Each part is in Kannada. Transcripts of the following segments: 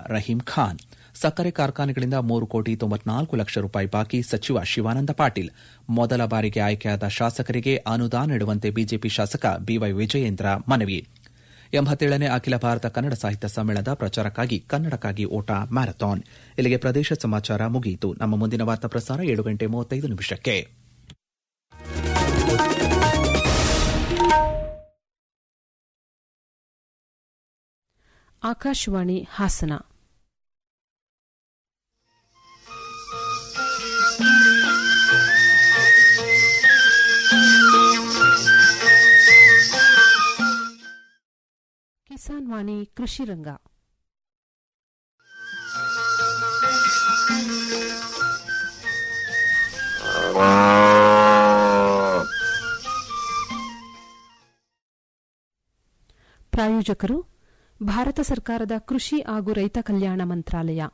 ರಹೀಂ ಖಾನ್ ಸಕ್ಕರೆ ಕಾರ್ಖಾನೆಗಳಿಂದ ಮೂರು ಕೋಟಿ ತೊಂಬತ್ನಾಲ್ಕು ಲಕ್ಷ ರೂಪಾಯಿ ಬಾಕಿ ಸಚಿವ ಶಿವಾನಂದ ಪಾಟೀಲ್ ಮೊದಲ ಬಾರಿಗೆ ಆಯ್ಕೆಯಾದ ಶಾಸಕರಿಗೆ ಅನುದಾನ ನೀಡುವಂತೆ ಬಿಜೆಪಿ ಶಾಸಕ ಬಿವೈ ವಿಜಯೇಂದ್ರ ಮನವಿ ಎಂಬತ್ತೇಳನೇ ಅಖಿಲ ಭಾರತ ಕನ್ನಡ ಸಾಹಿತ್ಯ ಸಮ್ಮೇಳನದ ಪ್ರಚಾರಕ್ಕಾಗಿ ಕನ್ನಡಕ್ಕಾಗಿ ಓಟ ಮ್ಯಾರಥಾನ್ ಇಲ್ಲಿಗೆ ಪ್ರದೇಶ ಸಮಾಚಾರ ಮುಗಿಯಿತು ನಮ್ಮ ಮುಂದಿನ ವಾರ್ತಾ ಪ್ರಸಾರ ಏಳು ಗಂಟೆ ಮೂವತ್ತೈದು ನಿಮಿಷಕ್ಕೆ ಆಕಾಶವಾಣಿ ಹಾಸನ ಕಿಸಾನ್ ವಾಣಿ ಕೃಷಿ ರಂಗ ಪ್ರಾಯೋಜಕರು ಭಾರತ ಸರ್ಕಾರದ ಕೃಷಿ ಹಾಗೂ ರೈತ ಕಲ್ಯಾಣ ಮಂತ್ರಾಲಯ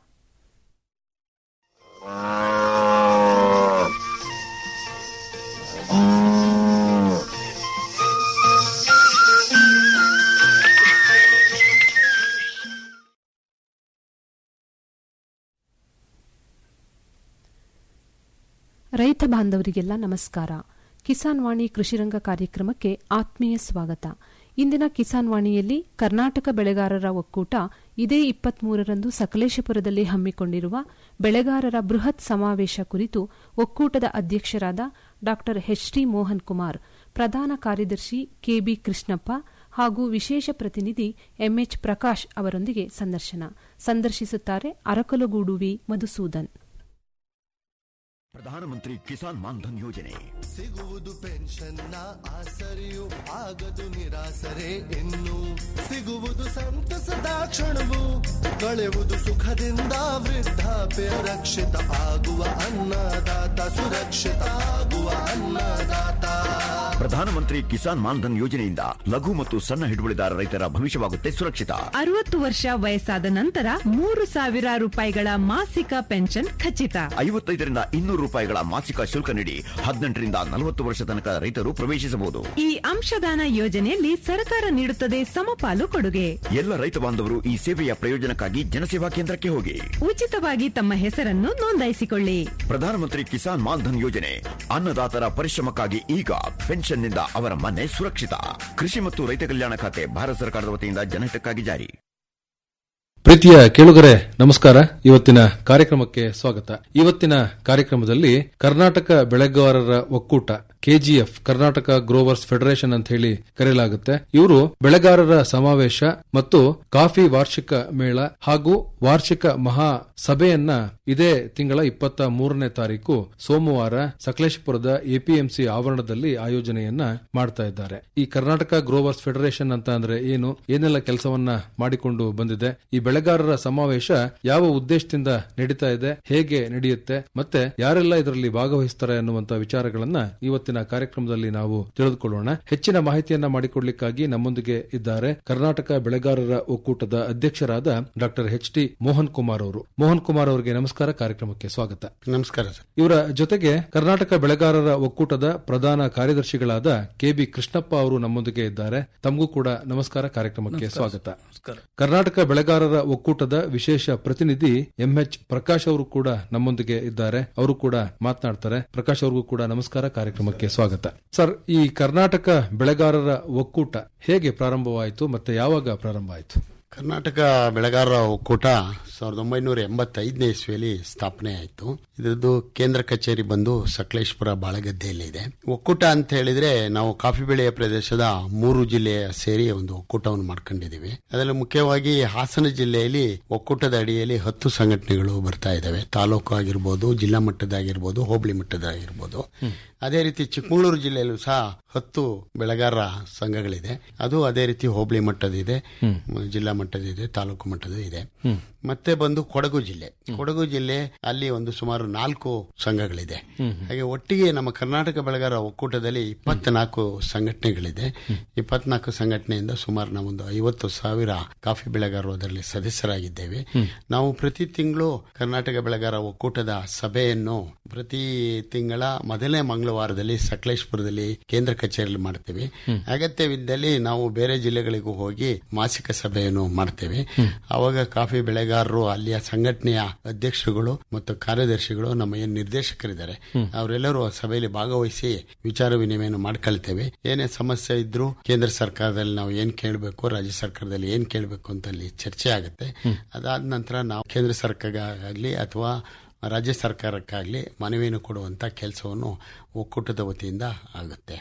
ರೈತ ಬಾಂಧವರಿಗೆಲ್ಲ ನಮಸ್ಕಾರ ಕಿಸಾನ್ ವಾಣಿ ಕೃಷಿರಂಗ ಕಾರ್ಯಕ್ರಮಕ್ಕೆ ಆತ್ಮೀಯ ಸ್ವಾಗತ ಇಂದಿನ ಕಿಸಾನ್ ವಾಣಿಯಲ್ಲಿ ಕರ್ನಾಟಕ ಬೆಳೆಗಾರರ ಒಕ್ಕೂಟ ಇದೇ ಇಪ್ಪತ್ಮೂರರಂದು ಸಕಲೇಶಪುರದಲ್ಲಿ ಹಮ್ಮಿಕೊಂಡಿರುವ ಬೆಳೆಗಾರರ ಬೃಹತ್ ಸಮಾವೇಶ ಕುರಿತು ಒಕ್ಕೂಟದ ಅಧ್ಯಕ್ಷರಾದ ಡಾ ಎಚ್ ಟಿ ಮೋಹನ್ ಕುಮಾರ್ ಪ್ರಧಾನ ಕಾರ್ಯದರ್ಶಿ ಕೆಬಿ ಕೃಷ್ಣಪ್ಪ ಹಾಗೂ ವಿಶೇಷ ಪ್ರತಿನಿಧಿ ಎಂಎಚ್ ಪ್ರಕಾಶ್ ಅವರೊಂದಿಗೆ ಸಂದರ್ಶನ ಸಂದರ್ಶಿಸುತ್ತಾರೆ ಅರಕಲಗೂಡು ವಿ ಮಧುಸೂದನ್ ಪ್ರಧಾನಮಂತ್ರಿ ಕಿಸಾನ್ ಮಾನ್ಧನ್ ಯೋಜನೆ ಸಿಗುವುದು ಪೆನ್ಷನ್ನ ಆಸರೆಯು ಆಗದು ನಿರಾಸರೆ ಇನ್ನು ಸಿಗುವುದು ಸಂತಸದ ಕ್ಷಣವು ಕಳೆವುದು ಸುಖದಿಂದ ವೃದ್ಧಾಪ್ಯ ರಕ್ಷಿತ ಆಗುವ ಅನ್ನದಾತ ಸುರಕ್ಷಿತ ಆಗುವ ಅನ್ನದಾತ ಪ್ರಧಾನಮಂತ್ರಿ ಕಿಸಾನ್ ಮಾನ್ಧನ್ ಯೋಜನೆಯಿಂದ ಲಘು ಮತ್ತು ಸಣ್ಣ ಹಿಡುವಳಿದಾರ ರೈತರ ಭವಿಷ್ಯವಾಗುತ್ತೆ ಸುರಕ್ಷಿತ ಅರವತ್ತು ವರ್ಷ ವಯಸ್ಸಾದ ನಂತರ ಮೂರು ಸಾವಿರ ರೂಪಾಯಿಗಳ ಮಾಸಿಕ ಪೆನ್ಷನ್ ಖಚಿತ ಐವತ್ತೈದರಿಂದ ಇನ್ನೂರು ರೂಪಾಯಿಗಳ ಮಾಸಿಕ ಶುಲ್ಕ ನೀಡಿ ಹದಿನೆಂಟರಿಂದ ನಲವತ್ತು ವರ್ಷ ತನಕ ರೈತರು ಪ್ರವೇಶಿಸಬಹುದು ಈ ಅಂಶದಾನ ಯೋಜನೆಯಲ್ಲಿ ಸರ್ಕಾರ ನೀಡುತ್ತದೆ ಸಮಪಾಲು ಕೊಡುಗೆ ಎಲ್ಲ ರೈತ ಬಾಂಧವರು ಈ ಸೇವೆಯ ಪ್ರಯೋಜನಕ್ಕಾಗಿ ಜನಸೇವಾ ಕೇಂದ್ರಕ್ಕೆ ಹೋಗಿ ಉಚಿತವಾಗಿ ತಮ್ಮ ಹೆಸರನ್ನು ನೋಂದಾಯಿಸಿಕೊಳ್ಳಿ ಪ್ರಧಾನಮಂತ್ರಿ ಕಿಸಾನ್ ಮಾನ್ಧನ್ ಯೋಜನೆ ಅನ್ನದಾತರ ಪರಿಶ್ರಮಕ್ಕಾಗಿ ಈಗ ಪೆನ್ಷನ್ನಿಂದ ಅವರ ಮನೆ ಸುರಕ್ಷಿತ ಕೃಷಿ ಮತ್ತು ರೈತ ಕಲ್ಯಾಣ ಖಾತೆ ಭಾರತ ಸರ್ಕಾರದ ವತಿಯಿಂದ ಜನಹಿತಕ್ಕಾಗಿ ಜಾರಿ ಪ್ರೀತಿಯ ಕೇಳುಗರೆ ನಮಸ್ಕಾರ ಇವತ್ತಿನ ಕಾರ್ಯಕ್ರಮಕ್ಕೆ ಸ್ವಾಗತ ಇವತ್ತಿನ ಕಾರ್ಯಕ್ರಮದಲ್ಲಿ ಕರ್ನಾಟಕ ಬೆಳೆಗಾರರ ಒಕ್ಕೂಟ ಕೆಜಿಎಫ್ ಕರ್ನಾಟಕ ಗ್ರೋವರ್ಸ್ ಫೆಡರೇಷನ್ ಅಂತ ಹೇಳಿ ಕರೆಯಲಾಗುತ್ತೆ ಇವರು ಬೆಳೆಗಾರರ ಸಮಾವೇಶ ಮತ್ತು ಕಾಫಿ ವಾರ್ಷಿಕ ಮೇಳ ಹಾಗೂ ವಾರ್ಷಿಕ ಮಹಾ ಸಭೆಯನ್ನ ಇದೇ ತಿಂಗಳ ಇಪ್ಪತ್ತ ಮೂರನೇ ತಾರೀಕು ಸೋಮವಾರ ಸಕಲೇಶಪುರದ ಎಪಿಎಂಸಿ ಆವರಣದಲ್ಲಿ ಆಯೋಜನೆಯನ್ನ ಮಾಡ್ತಾ ಇದ್ದಾರೆ ಈ ಕರ್ನಾಟಕ ಗ್ರೋವರ್ಸ್ ಫೆಡರೇಷನ್ ಅಂತ ಅಂದ್ರೆ ಏನು ಏನೆಲ್ಲ ಕೆಲಸವನ್ನ ಮಾಡಿಕೊಂಡು ಬಂದಿದೆ ಈ ಬೆಳೆಗಾರರ ಸಮಾವೇಶ ಯಾವ ಉದ್ದೇಶದಿಂದ ನಡೀತಾ ಇದೆ ಹೇಗೆ ನಡೆಯುತ್ತೆ ಮತ್ತೆ ಯಾರೆಲ್ಲ ಇದರಲ್ಲಿ ಭಾಗವಹಿಸ್ತಾರೆ ಅನ್ನುವಂತ ವಿಚಾರಗಳನ್ನ ಇವತ್ತಿನ ಕಾರ್ಯಕ್ರಮದಲ್ಲಿ ನಾವು ತಿಳಿದುಕೊಳ್ಳೋಣ ಹೆಚ್ಚಿನ ಮಾಹಿತಿಯನ್ನ ಮಾಡಿಕೊಡ್ಲಿಕ್ಕಾಗಿ ನಮ್ಮೊಂದಿಗೆ ಇದ್ದಾರೆ ಕರ್ನಾಟಕ ಬೆಳೆಗಾರರ ಒಕ್ಕೂಟದ ಅಧ್ಯಕ್ಷರಾದ doctor H T Mohan Kumar ಅವರು ಮೋಹನ್ ಕುಮಾರ್ ಅವರಿಗೆ ನಮಸ್ಕಾರ ಕಾರ್ಯಕ್ರಮಕ್ಕೆ ಸ್ವಾಗತ ನಮಸ್ಕಾರ ಸರ್ ಇವರ ಜೊತೆಗೆ ಕರ್ನಾಟಕ ಬೆಳೆಗಾರರ ಒಕ್ಕೂಟದ ಪ್ರಧಾನ ಕಾರ್ಯದರ್ಶಿಗಳಾದ ಕೆಬಿ ಕೃಷ್ಣಪ್ಪ ಅವರು ನಮ್ಮೊಂದಿಗೆ ಇದ್ದಾರೆ ತಮಗೂ ಕೂಡ ನಮಸ್ಕಾರ ಕಾರ್ಯಕ್ರಮಕ್ಕೆ ಸ್ವಾಗತ ಕರ್ನಾಟಕ ಬೆಳೆಗಾರರ ಒಕ್ಕೂಟದ ವಿಶೇಷ ಪ್ರತಿನಿಧಿ ಎಂಎಚ್ ಪ್ರಕಾಶ್ ಅವರು ಕೂಡ ನಮ್ಮೊಂದಿಗೆ ಇದ್ದಾರೆ ಅವರು ಕೂಡ ಮಾತನಾಡ್ತಾರೆ ಪ್ರಕಾಶ್ ಅವ್ರಿಗೂ ಕೂಡ ನಮಸ್ಕಾರ ಕಾರ್ಯಕ್ರಮಕ್ಕೆ ಸ್ವಾಗತ ಸರ್ ಈ ಕರ್ನಾಟಕ ಬೆಳೆಗಾರರ ಒಕ್ಕೂಟ ಹೇಗೆ ಪ್ರಾರಂಭವಾಯಿತು ಮತ್ತೆ ಯಾವಾಗ ಪ್ರಾರಂಭ ಆಯಿತು ಕರ್ನಾಟಕ ಬೆಳೆಗಾರರ ಒಕ್ಕೂಟ ಸಾವಿರದ ಒಂಬೈನೂರ ಎಂಬತ್ತೈದನೇ ಇಸ್ವಿಯಲ್ಲಿ ಸ್ಥಾಪನೆ ಆಯಿತು ಇದರದ್ದು ಕೇಂದ್ರ ಕಚೇರಿ ಬಂದು ಸಕಲೇಶ್ಪುರ ಬಾಳಗದ್ದೆಯಲ್ಲಿ ಇದೆ ಒಕ್ಕೂಟ ಅಂತ ಹೇಳಿದ್ರೆ ನಾವು ಕಾಫಿ ಬೆಳೆಯ ಪ್ರದೇಶದ ಮೂರು ಜಿಲ್ಲೆಯ ಸೇರಿ ಒಂದು ಒಕ್ಕೂಟವನ್ನು ಮಾಡ್ಕೊಂಡಿದೀವಿ ಅದರಲ್ಲಿ ಮುಖ್ಯವಾಗಿ ಹಾಸನ ಜಿಲ್ಲೆಯಲ್ಲಿ ಒಕ್ಕೂಟದ ಅಡಿಯಲ್ಲಿ ಹತ್ತು ಸಂಘಟನೆಗಳು ಬರ್ತಾ ಇದಾವೆ ತಾಲೂಕು ಆಗಿರ್ಬೋದು ಜಿಲ್ಲಾ ಮಟ್ಟದಾಗಿರ್ಬೋದು ಹೋಬಳಿ ಮಟ್ಟದಾಗಿರ್ಬೋದು ಅದೇ ರೀತಿ ಚಿಕ್ಕಮಗಳೂರು ಜಿಲ್ಲೆಯಲ್ಲೂ ಸಹ ಹತ್ತು ಬೆಳೆಗಾರರ ಸಂಘಗಳಿದೆ ಅದು ಅದೇ ರೀತಿ ಹೋಬಳಿ ಮಟ್ಟದಿದೆ ಜಿಲ್ಲಾ ಮಟ್ಟದಿದೆ ತಾಲೂಕು ಮಟ್ಟದ ಇದೆ ಮತ್ತೆ ಬಂದು ಕೊಡಗು ಜಿಲ್ಲೆ ಕೊಡಗು ಜಿಲ್ಲೆ ಅಲ್ಲಿ ಒಂದು ಸುಮಾರು ನಾಲ್ಕು ಸಂಘಗಳಿದೆ ಹಾಗೆ ಒಟ್ಟಿಗೆ ನಮ್ಮ ಕರ್ನಾಟಕ ಬೆಳೆಗಾರ ಒಕ್ಕೂಟದಲ್ಲಿ ಇಪ್ಪತ್ನಾಲ್ಕು ಸಂಘಟನೆಗಳಿದೆ ಇಪ್ಪತ್ನಾಲ್ಕು ಸಂಘಟನೆಯಿಂದ ಸುಮಾರು ನಾವೊಂದು ಐವತ್ತು ಸಾವಿರ ಕಾಫಿ ಬೆಳೆಗಾರರು ಅದರಲ್ಲಿ ಸದಸ್ಯರಾಗಿದ್ದೇವೆ ನಾವು ಪ್ರತಿ ತಿಂಗಳು ಕರ್ನಾಟಕ ಬೆಳೆಗಾರ ಒಕ್ಕೂಟದ ಸಭೆಯನ್ನು ಪ್ರತಿ ತಿಂಗಳ ಮೊದಲನೇ ಮಂಗಳವಾರದಲ್ಲಿ ಸಕಲೇಶ್ಪುರದಲ್ಲಿ ಕೇಂದ್ರ ಕಚೇರಿಯಲ್ಲಿ ಮಾಡ್ತೇವೆ ಅಗತ್ಯವಿದ್ದಲ್ಲಿ ನಾವು ಬೇರೆ ಜಿಲ್ಲೆಗಳಿಗೂ ಹೋಗಿ ಮಾಸಿಕ ಸಭೆಯನ್ನು ಮಾಡ್ತೇವೆ ಅವಾಗ ಕಾಫಿ ಬೆಳೆಗಾರರು ಬೆಳೆಗಾರರು ಅಲ್ಲಿಯ ಸಂಘಟನೆಯ ಅಧ್ಯಕ್ಷರುಗಳು ಮತ್ತು ಕಾರ್ಯದರ್ಶಿಗಳು ನಮ್ಮ ಏನ್ ನಿರ್ದೇಶಕರಿದ್ದಾರೆ ಅವರೆಲ್ಲರೂ ಆ ಸಭೆಯಲ್ಲಿ ಭಾಗವಹಿಸಿ ವಿಚಾರ ವಿನಿಮಯ ಮಾಡ್ಕೊಳ್ತೇವೆ ಏನೇ ಸಮಸ್ಯೆ ಇದ್ರೂ ಕೇಂದ್ರ ಸರ್ಕಾರದಲ್ಲಿ ನಾವು ಏನ್ ಕೇಳಬೇಕು ರಾಜ್ಯ ಸರ್ಕಾರದಲ್ಲಿ ಏನ್ ಕೇಳಬೇಕು ಅಂತ ಅಲ್ಲಿ ಚರ್ಚೆ ಆಗುತ್ತೆ ಅದಾದ ನಂತರ ನಾವು ಕೇಂದ್ರ ಸರ್ಕಾರ ಆಗಲಿ ಅಥವಾ ರಾಜ್ಯ ಸರ್ಕಾರಕ್ಕಾಗಲಿ ಮನವಿಯನ್ನು ಕೊಡುವಂತ ಕೆಲಸವನ್ನು ಒಕ್ಕೂಟದ ವತಿಯಿಂದ ಆಗುತ್ತೆ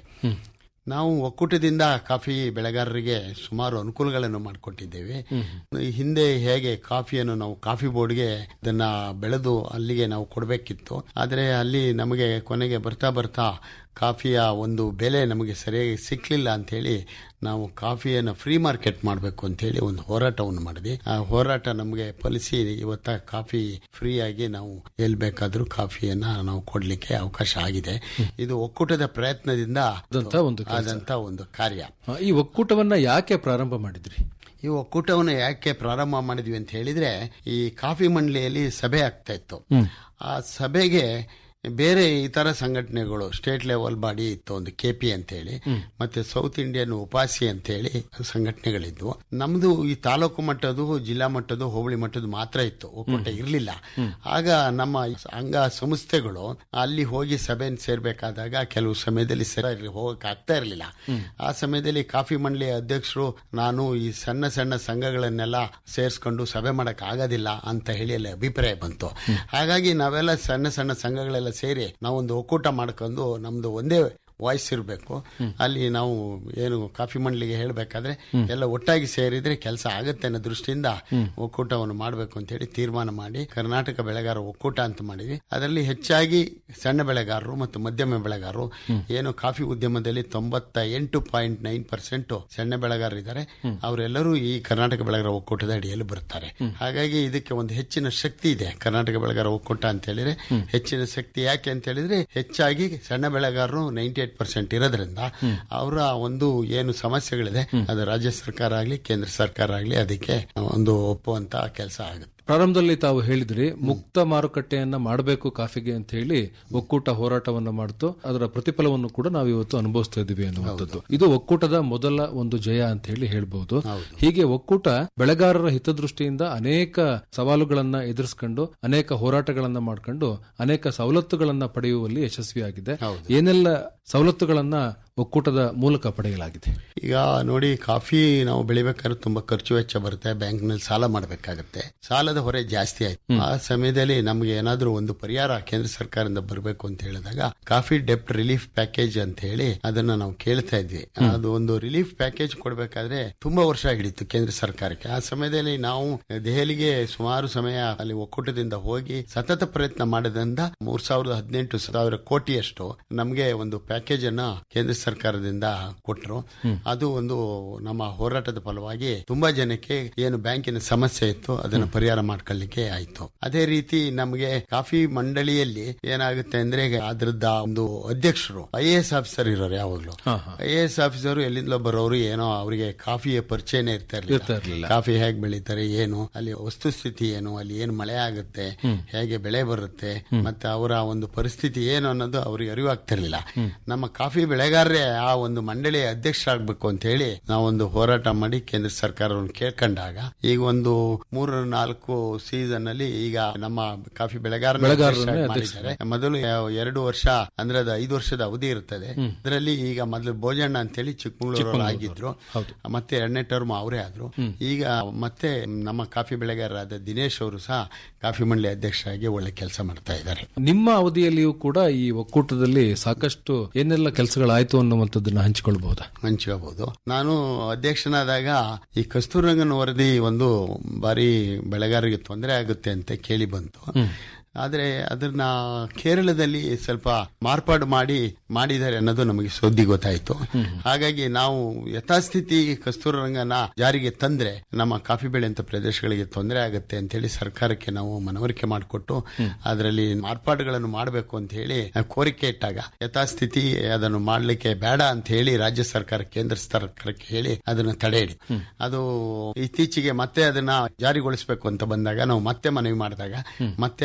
ನಾವು ಒಕ್ಕೂಟದಿಂದ ಕಾಫಿ ಬೆಳೆಗಾರರಿಗೆ ಸುಮಾರು ಅನುಕೂಲಗಳನ್ನು ಮಾಡಿಕೊಟ್ಟಿದ್ದೇವೆ ಈ ಹಿಂದೆ ಹೇಗೆ ಕಾಫಿಯನ್ನು ನಾವು ಕಾಫಿ ಬೋರ್ಡ್ಗೆ ಅದನ್ನ ಬೆಳೆದು ಅಲ್ಲಿಗೆ ನಾವು ಕೊಡಬೇಕಿತ್ತು ಆದರೆ ಅಲ್ಲಿ ನಮಗೆ ಕೊನೆಗೆ ಬರ್ತಾ ಬರ್ತಾ ಕಾಫಿಯ ಒಂದು ಬೆಲೆ ನಮಗೆ ಸರಿಯಾಗಿ ಸಿಕ್ಲಿಲ್ಲ ಅಂತ ಹೇಳಿ ನಾವು ಕಾಫಿಯನ್ನು ಫ್ರೀ ಮಾರ್ಕೆಟ್ ಮಾಡಬೇಕು ಅಂತ ಹೇಳಿ ಒಂದು ಹೋರಾಟವನ್ನು ಮಾಡಿದ್ವಿ ಆ ಹೋರಾಟ ನಮಗೆ ಫಲಿಸಿ ಇವತ್ತ ಕಾಫಿ ಫ್ರೀ ಆಗಿ ನಾವು ಎಲ್ಲಿ ಬೇಕಾದ್ರೂ ಕಾಫಿಯನ್ನ ನಾವು ಕೊಡ್ಲಿಕ್ಕೆ ಅವಕಾಶ ಆಗಿದೆ ಇದು ಒಕ್ಕೂಟದ ಪ್ರಯತ್ನದಿಂದ ಆದಂತ ಒಂದು ಕೆಲ್ಸ. ಆದಂತ ಒಂದು ಕಾರ್ಯ ಆ, ಈ ಒಕ್ಕೂಟವನ್ನ ಯಾಕೆ ಪ್ರಾರಂಭ ಮಾಡಿದ್ರಿ ಈ ಒಕ್ಕೂಟವನ್ನು ಯಾಕೆ ಪ್ರಾರಂಭ ಮಾಡಿದ್ವಿ ಅಂತ ಹೇಳಿದ್ರೆ ಈ ಕಾಫಿ ಮಂಡಳಿಯಲ್ಲಿ ಸಭೆ ಆಗ್ತಾ ಇತ್ತು ಆ ಸಭೆಗೆ ಬೇರೆ ಇತರ ಸಂಘಟನೆಗಳು ಸ್ಟೇಟ್ ಲೆವೆಲ್ ಬಾಡಿ ಇತ್ತು ಒಂದು ಕೆಪಿ ಅಂತ ಹೇಳಿ ಮತ್ತೆ ಸೌತ್ ಇಂಡಿಯನ್ ಉಪಾಸಿ ಅಂತ ಹೇಳಿ ಸಂಘಟನೆಗಳಿದ್ವು ನಮ್ದು ಈ ತಾಲೂಕು ಮಟ್ಟದ್ದು ಜಿಲ್ಲಾ ಮಟ್ಟದ್ದು ಹೋಬಳಿ ಮಟ್ಟದ್ದು ಮಾತ್ರ ಇತ್ತು ಒಕ್ಕೂಟ ಇರಲಿಲ್ಲ ಆಗ ನಮ್ಮ ಅಂಗ ಸಂಸ್ಥೆಗಳು ಅಲ್ಲಿ ಹೋಗಿ ಸಭೆ ಸೇರ್ಬೇಕಾದಾಗ ಕೆಲವು ಸಮಯದಲ್ಲಿ ಸರಿ ಹೋಗಕ್ ಆಗ್ತಾ ಇರಲಿಲ್ಲ ಆ ಸಮಯದಲ್ಲಿ ಕಾಫಿ ಮಂಡಳಿಯ ಅಧ್ಯಕ್ಷರು ನಾನು ಈ ಸಣ್ಣ ಸಣ್ಣ ಸಂಘಗಳನ್ನೆಲ್ಲ ಸೇರಿಸ್ಕೊಂಡು ಸಭೆ ಮಾಡಕ್ ಆಗೋದಿಲ್ಲ ಅಂತ ಹೇಳಿ ಅಲ್ಲಿ ಅಭಿಪ್ರಾಯ ಬಂತು ಹಾಗಾಗಿ ನಾವೆಲ್ಲ ಸಣ್ಣ ಸಣ್ಣ ಸಂಘಗಳೆಲ್ಲ ಸೇರಿ ನಾವೊಂದು ಒಕ್ಕೂಟ ಮಾಡ್ಕೊಂಡು ನಮ್ದು ಒಂದೇ ವಾಯ್ಸ್ ಇರಬೇಕು ಅಲ್ಲಿ ನಾವು ಏನು ಕಾಫಿ ಮಂಡಳಿಗೆ ಹೇಳಬೇಕಾದ್ರೆ ಎಲ್ಲ ಒಟ್ಟಾಗಿ ಸೇರಿದ್ರೆ ಕೆಲಸ ಆಗತ್ತೆ ಅನ್ನೋ ದೃಷ್ಟಿಯಿಂದ ಒಕ್ಕೂಟವನ್ನು ಮಾಡಬೇಕು ಅಂತ ಹೇಳಿ ತೀರ್ಮಾನ ಮಾಡಿ ಕರ್ನಾಟಕ ಬೆಳೆಗಾರ ಒಕ್ಕೂಟ ಅಂತ ಮಾಡಿದ್ವಿ ಅದರಲ್ಲಿ ಹೆಚ್ಚಾಗಿ ಸಣ್ಣ ಬೆಳೆಗಾರರು ಮತ್ತು ಮಧ್ಯಮ ಬೆಳೆಗಾರರು ಏನು ಕಾಫಿ ಉದ್ಯಮದಲ್ಲಿ ತೊಂಬತ್ತ ಎಂಟು ಪಾಯಿಂಟ್ ನೈನ್ ಪರ್ಸೆಂಟ್ ಸಣ್ಣ ಬೆಳೆಗಾರರಿದ್ದಾರೆ ಅವರೆಲ್ಲರೂ ಈ ಕರ್ನಾಟಕ ಬೆಳೆಗಾರ ಒಕ್ಕೂಟದ ಅಡಿಯಲ್ಲಿ ಬರುತ್ತಾರೆ ಹಾಗಾಗಿ ಇದಕ್ಕೆ ಒಂದು ಹೆಚ್ಚಿನ ಶಕ್ತಿ ಇದೆ ಕರ್ನಾಟಕ ಬೆಳೆಗಾರ ಒಕ್ಕೂಟ ಅಂತ ಹೇಳಿದ್ರೆ ಹೆಚ್ಚಿನ ಶಕ್ತಿ ಯಾಕೆ ಅಂತ ಹೇಳಿದ್ರೆ ಹೆಚ್ಚಾಗಿ ಸಣ್ಣ ಬೆಳೆಗಾರರು ನೈಂಟಿ ಏಟ್ ಪರ್ಸೆಂಟ್ ಇರೋದ್ರಿಂದ ಅವರ ಒಂದು ಏನು ಸಮಸ್ಯೆಗಳಿದೆ ಅದು ರಾಜ್ಯ ಸರ್ಕಾರ ಆಗಲಿ ಕೇಂದ್ರ ಸರ್ಕಾರ ಆಗಲಿ ಅದಕ್ಕೆ ಒಂದು ಒಪ್ಪುವಂತ ಕೆಲಸ ಆಗುತ್ತೆ ಪ್ರಾರಂಭದಲ್ಲಿ ತಾವು ಹೇಳಿದ್ರಿ ಮುಕ್ತ ಮಾರುಕಟ್ಟೆಯನ್ನ ಮಾಡಬೇಕು ಕಾಫಿಗೆ ಅಂತ ಹೇಳಿ ಒಕ್ಕೂಟ ಹೋರಾಟವನ್ನ ಮಾಡ್ತು ಅದರ ಪ್ರತಿಫಲವನ್ನು ಕೂಡ ನಾವು ಇವತ್ತು ಅನುಭವಿಸ್ತಾ ಇದೀವಿ ಅನ್ನುವಂಥದ್ದು ಇದು ಒಕ್ಕೂಟದ ಮೊದಲ ಒಂದು ಜಯ ಅಂತ ಹೇಳಿ ಹೇಳ್ಬಹುದು ಹೀಗೆ ಒಕ್ಕೂಟ ಬೆಳೆಗಾರರ ಹಿತದೃಷ್ಟಿಯಿಂದ ಅನೇಕ ಸವಾಲುಗಳನ್ನ ಎದುರಿಸಿಕೊಂಡು ಅನೇಕ ಹೋರಾಟಗಳನ್ನ ಮಾಡ್ಕೊಂಡು ಅನೇಕ ಸವಲತ್ತುಗಳನ್ನ ಪಡೆಯುವಲ್ಲಿ ಯಶಸ್ವಿಯಾಗಿದೆ ಏನೆಲ್ಲ ಸವಲತ್ತುಗಳನ್ನ ಒಕ್ಕೂಟದ ಮೂಲಕ ಪಡೆಯಲಾಗಿದೆ ಈಗ ನೋಡಿ ಕಾಫಿ ನಾವು ಬೆಳಿಬೇಕಾದ್ರೆ ತುಂಬಾ ಖರ್ಚು ವೆಚ್ಚ ಬರುತ್ತೆ ಬ್ಯಾಂಕ್ ನಲ್ಲಿ ಸಾಲ ಮಾಡಬೇಕಾಗತ್ತೆ ಸಾಲದ ಹೊರೆ ಜಾಸ್ತಿ ಆಯ್ತು ಆ ಸಮಯದಲ್ಲಿ ನಮ್ಗೆ ಏನಾದ್ರೂ ಒಂದು ಪರಿಹಾರ ಕೇಂದ್ರ ಸರ್ಕಾರದಿಂದ ಬರಬೇಕು ಅಂತ ಹೇಳಿದಾಗ ಕಾಫಿ ಡೆಪ್ಟ್ ರಿಲೀಫ್ ಪ್ಯಾಕೇಜ್ ಅಂತ ಹೇಳಿ ಅದನ್ನ ನಾವು ಕೇಳ್ತಾ ಇದ್ವಿ ಅದು ಒಂದು ರಿಲೀಫ್ ಪ್ಯಾಕೇಜ್ ಕೊಡ್ಬೇಕಾದ್ರೆ ತುಂಬಾ ವರ್ಷ ಹಿಡಿತು ಕೇಂದ್ರ ಸರ್ಕಾರಕ್ಕೆ ಆ ಸಮಯದಲ್ಲಿ ನಾವು ದೆಹಲಿಗೆ ಸುಮಾರು ಸಮಯ ಅಲ್ಲಿ ಒಕ್ಕೂಟದಿಂದ ಹೋಗಿ ಸತತ ಪ್ರಯತ್ನ ಮಾಡಿದ್ರಿಂದ ಮೂರ್ ಸಾವಿರದ ಹದಿನೆಂಟು ಸಾವಿರ ಕೋಟಿಯಷ್ಟು ನಮಗೆ ಒಂದು ಪ್ಯಾಕೇಜ್ ಅನ್ನ ಕೇಂದ್ರ ಸರ್ಕಾರದಿಂದ ಕೊಟ್ಟರು ಅದು ಒಂದು ನಮ್ಮ ಹೋರಾಟದ ಫಲವಾಗಿ ತುಂಬಾ ಜನಕ್ಕೆ ಏನು ಬ್ಯಾಂಕಿನ ಸಮಸ್ಯೆ ಇತ್ತು ಅದನ್ನು ಪರಿಹಾರ ಮಾಡ್ಕೊಳ್ಳಿಕ್ಕೆ ಆಯ್ತು ಅದೇ ರೀತಿ ನಮಗೆ ಕಾಫಿ ಮಂಡಳಿಯಲ್ಲಿ ಏನಾಗುತ್ತೆ ಅಂದ್ರೆ ಅದ್ರದ್ದ ಒಂದು ಅಧ್ಯಕ್ಷರು ಐ ಎ ಎಸ್ ಆಫೀಸರ್ ಇರೋರು ಯಾವಾಗ್ಲೂ ಐ ಎ ಎಸ್ ಆಫೀಸರ್ ಎಲ್ಲಿಂದ ಬರೋರು ಏನೋ ಅವರಿಗೆ ಕಾಫಿಯ ಪರಿಚಯನೇ ಇರ್ತಾ ಇರ್ತಾ ಇರಲಿಲ್ಲ ಇರ್ಲಿಲ್ಲ. ಕಾಫಿ ಹೇಗೆ ಬೆಳೀತಾರೆ ಏನು ಅಲ್ಲಿ ವಸ್ತುಸ್ಥಿತಿ ಏನು ಅಲ್ಲಿ ಏನು ಮಳೆ ಆಗುತ್ತೆ ಹೇಗೆ ಬೆಳೆ ಬರುತ್ತೆ ಮತ್ತೆ ಅವರ ಒಂದು ಪರಿಸ್ಥಿತಿ ಏನು ಅನ್ನೋದು ಅವ್ರಿಗೆ ಅರಿವಾಗ್ತಿರ್ಲಿಲ್ಲ ನಮ್ಮ ಕಾಫಿ ಬೆಳೆಗಾರರೇ ಆ ಒಂದು ಮಂಡಳಿಯ ಅಧ್ಯಕ್ಷರಾಗಬೇಕು ಅಂತ ಹೇಳಿ ನಾವೊಂದು ಹೋರಾಟ ಮಾಡಿ ಕೇಂದ್ರ ಸರ್ಕಾರವನ್ನು ಕೇಳ್ಕೊಂಡಾಗ ಈಗ ಒಂದು ಮೂರು ನಾಲ್ಕು ಸೀಸನ್ ಅಲ್ಲಿ ಈಗ ನಮ್ಮ ಕಾಫಿ ಬೆಳೆಗಾರ ಬೆಳೆಗಾರರನ್ನೇ ಮಾಡಿದ್ದಾರೆ ಮೊದಲು ಯಾವ- ಎರಡು ವರ್ಷ ಅಂದ್ರೆ ಅದು ಐದು ವರ್ಷದ ಅವಧಿ ಇರುತ್ತದೆ ಅದರಲ್ಲಿ ಈಗ ಮೊದಲು ಭೋಜಣ್ಣ ಅಂತ ಹೇಳಿ ಚಿಕ್ಕಮಗಳೂರು ಆಗಿದ್ರು ಮತ್ತೆ ಎರಡನೇ ಟರ್ಮ್ ಅವರೇ ಆದ್ರು ಈಗ ಮತ್ತೆ ನಮ್ಮ ಕಾಫಿ ಬೆಳೆಗಾರರಾದ ದಿನೇಶ್ ಅವರು ಸಹ ಕಾಫಿ ಮಂಡಳಿ ಅಧ್ಯಕ್ಷರಾಗಿ ಒಳ್ಳೆ ಕೆಲಸ ಮಾಡ್ತಾ ಇದ್ದಾರೆ ನಿಮ್ಮ ಅವಧಿಯಲ್ಲಿಯೂ ಕೂಡ ಈ ಒಕ್ಕೂಟದಲ್ಲಿ ಸಾಕಷ್ಟು ಏನೆಲ್ಲ ಕೆಲಸಗಳಾಯ್ತು ಅನ್ನುವಂಥದ್ದನ್ನ ಹಂಚಿಕೊಳ್ಬಹುದಾ ಹಂಚ್ಕೋಬಹುದು ನಾನು ಅಧ್ಯಕ್ಷನಾದಾಗ ಈ ಕಸ್ತೂರಂಗನ್ ವರದಿ ಒಂದು ಬಾರಿ ಬೆಳೆಗಾರರಿಗೆ ತೊಂದರೆ ಆಗುತ್ತೆ ಅಂತ ಕೇಳಿ ಬಂತು ಆದ್ರೆ ಅದನ್ನ ಕೇರಳದಲ್ಲಿ ಸ್ವಲ್ಪ ಮಾರ್ಪಾಡು ಮಾಡಿ ಮಾಡಿದ್ದಾರೆ ಅನ್ನೋದು ನಮಗೆ ಸುದ್ದಿ ಗೊತ್ತಾಯ್ತು ಹಾಗಾಗಿ ನಾವು ಯಥಾಸ್ಥಿತಿ ಕಸ್ತೂರರಂಗನ ಜಾರಿಗೆ ತಂದ್ರೆ ನಮ್ಮ ಕಾಫಿ ಬೆಳೆಯಂತ ಪ್ರದೇಶಗಳಿಗೆ ತೊಂದರೆ ಆಗುತ್ತೆ ಅಂತ ಹೇಳಿ ಸರ್ಕಾರಕ್ಕೆ ನಾವು ಮನವರಿಕೆ ಮಾಡಿಕೊಟ್ಟು ಅದರಲ್ಲಿ ಮಾರ್ಪಾಡುಗಳನ್ನು ಮಾಡಬೇಕು ಅಂತ ಹೇಳಿ ಕೋರಿಕೆ ಇಟ್ಟಾಗ ಯಥಾಸ್ಥಿತಿ ಅದನ್ನು ಮಾಡಲಿಕ್ಕೆ ಬೇಡ ಅಂತ ಹೇಳಿ ರಾಜ್ಯ ಸರ್ಕಾರ ಕೇಂದ್ರ ಸರ್ಕಾರಕ್ಕೆ ಹೇಳಿ ಅದನ್ನು ತಡೆ ಹಿಡಿ ಅದು ಇತ್ತೀಚೆಗೆ ಮತ್ತೆ ಅದನ್ನ ಜಾರಿಗೊಳಿಸಬೇಕು ಅಂತ ಬಂದಾಗ ನಾವು ಮತ್ತೆ ಮನವಿ ಮಾಡಿದಾಗ ಮತ್ತೆ ಅದನ್ನ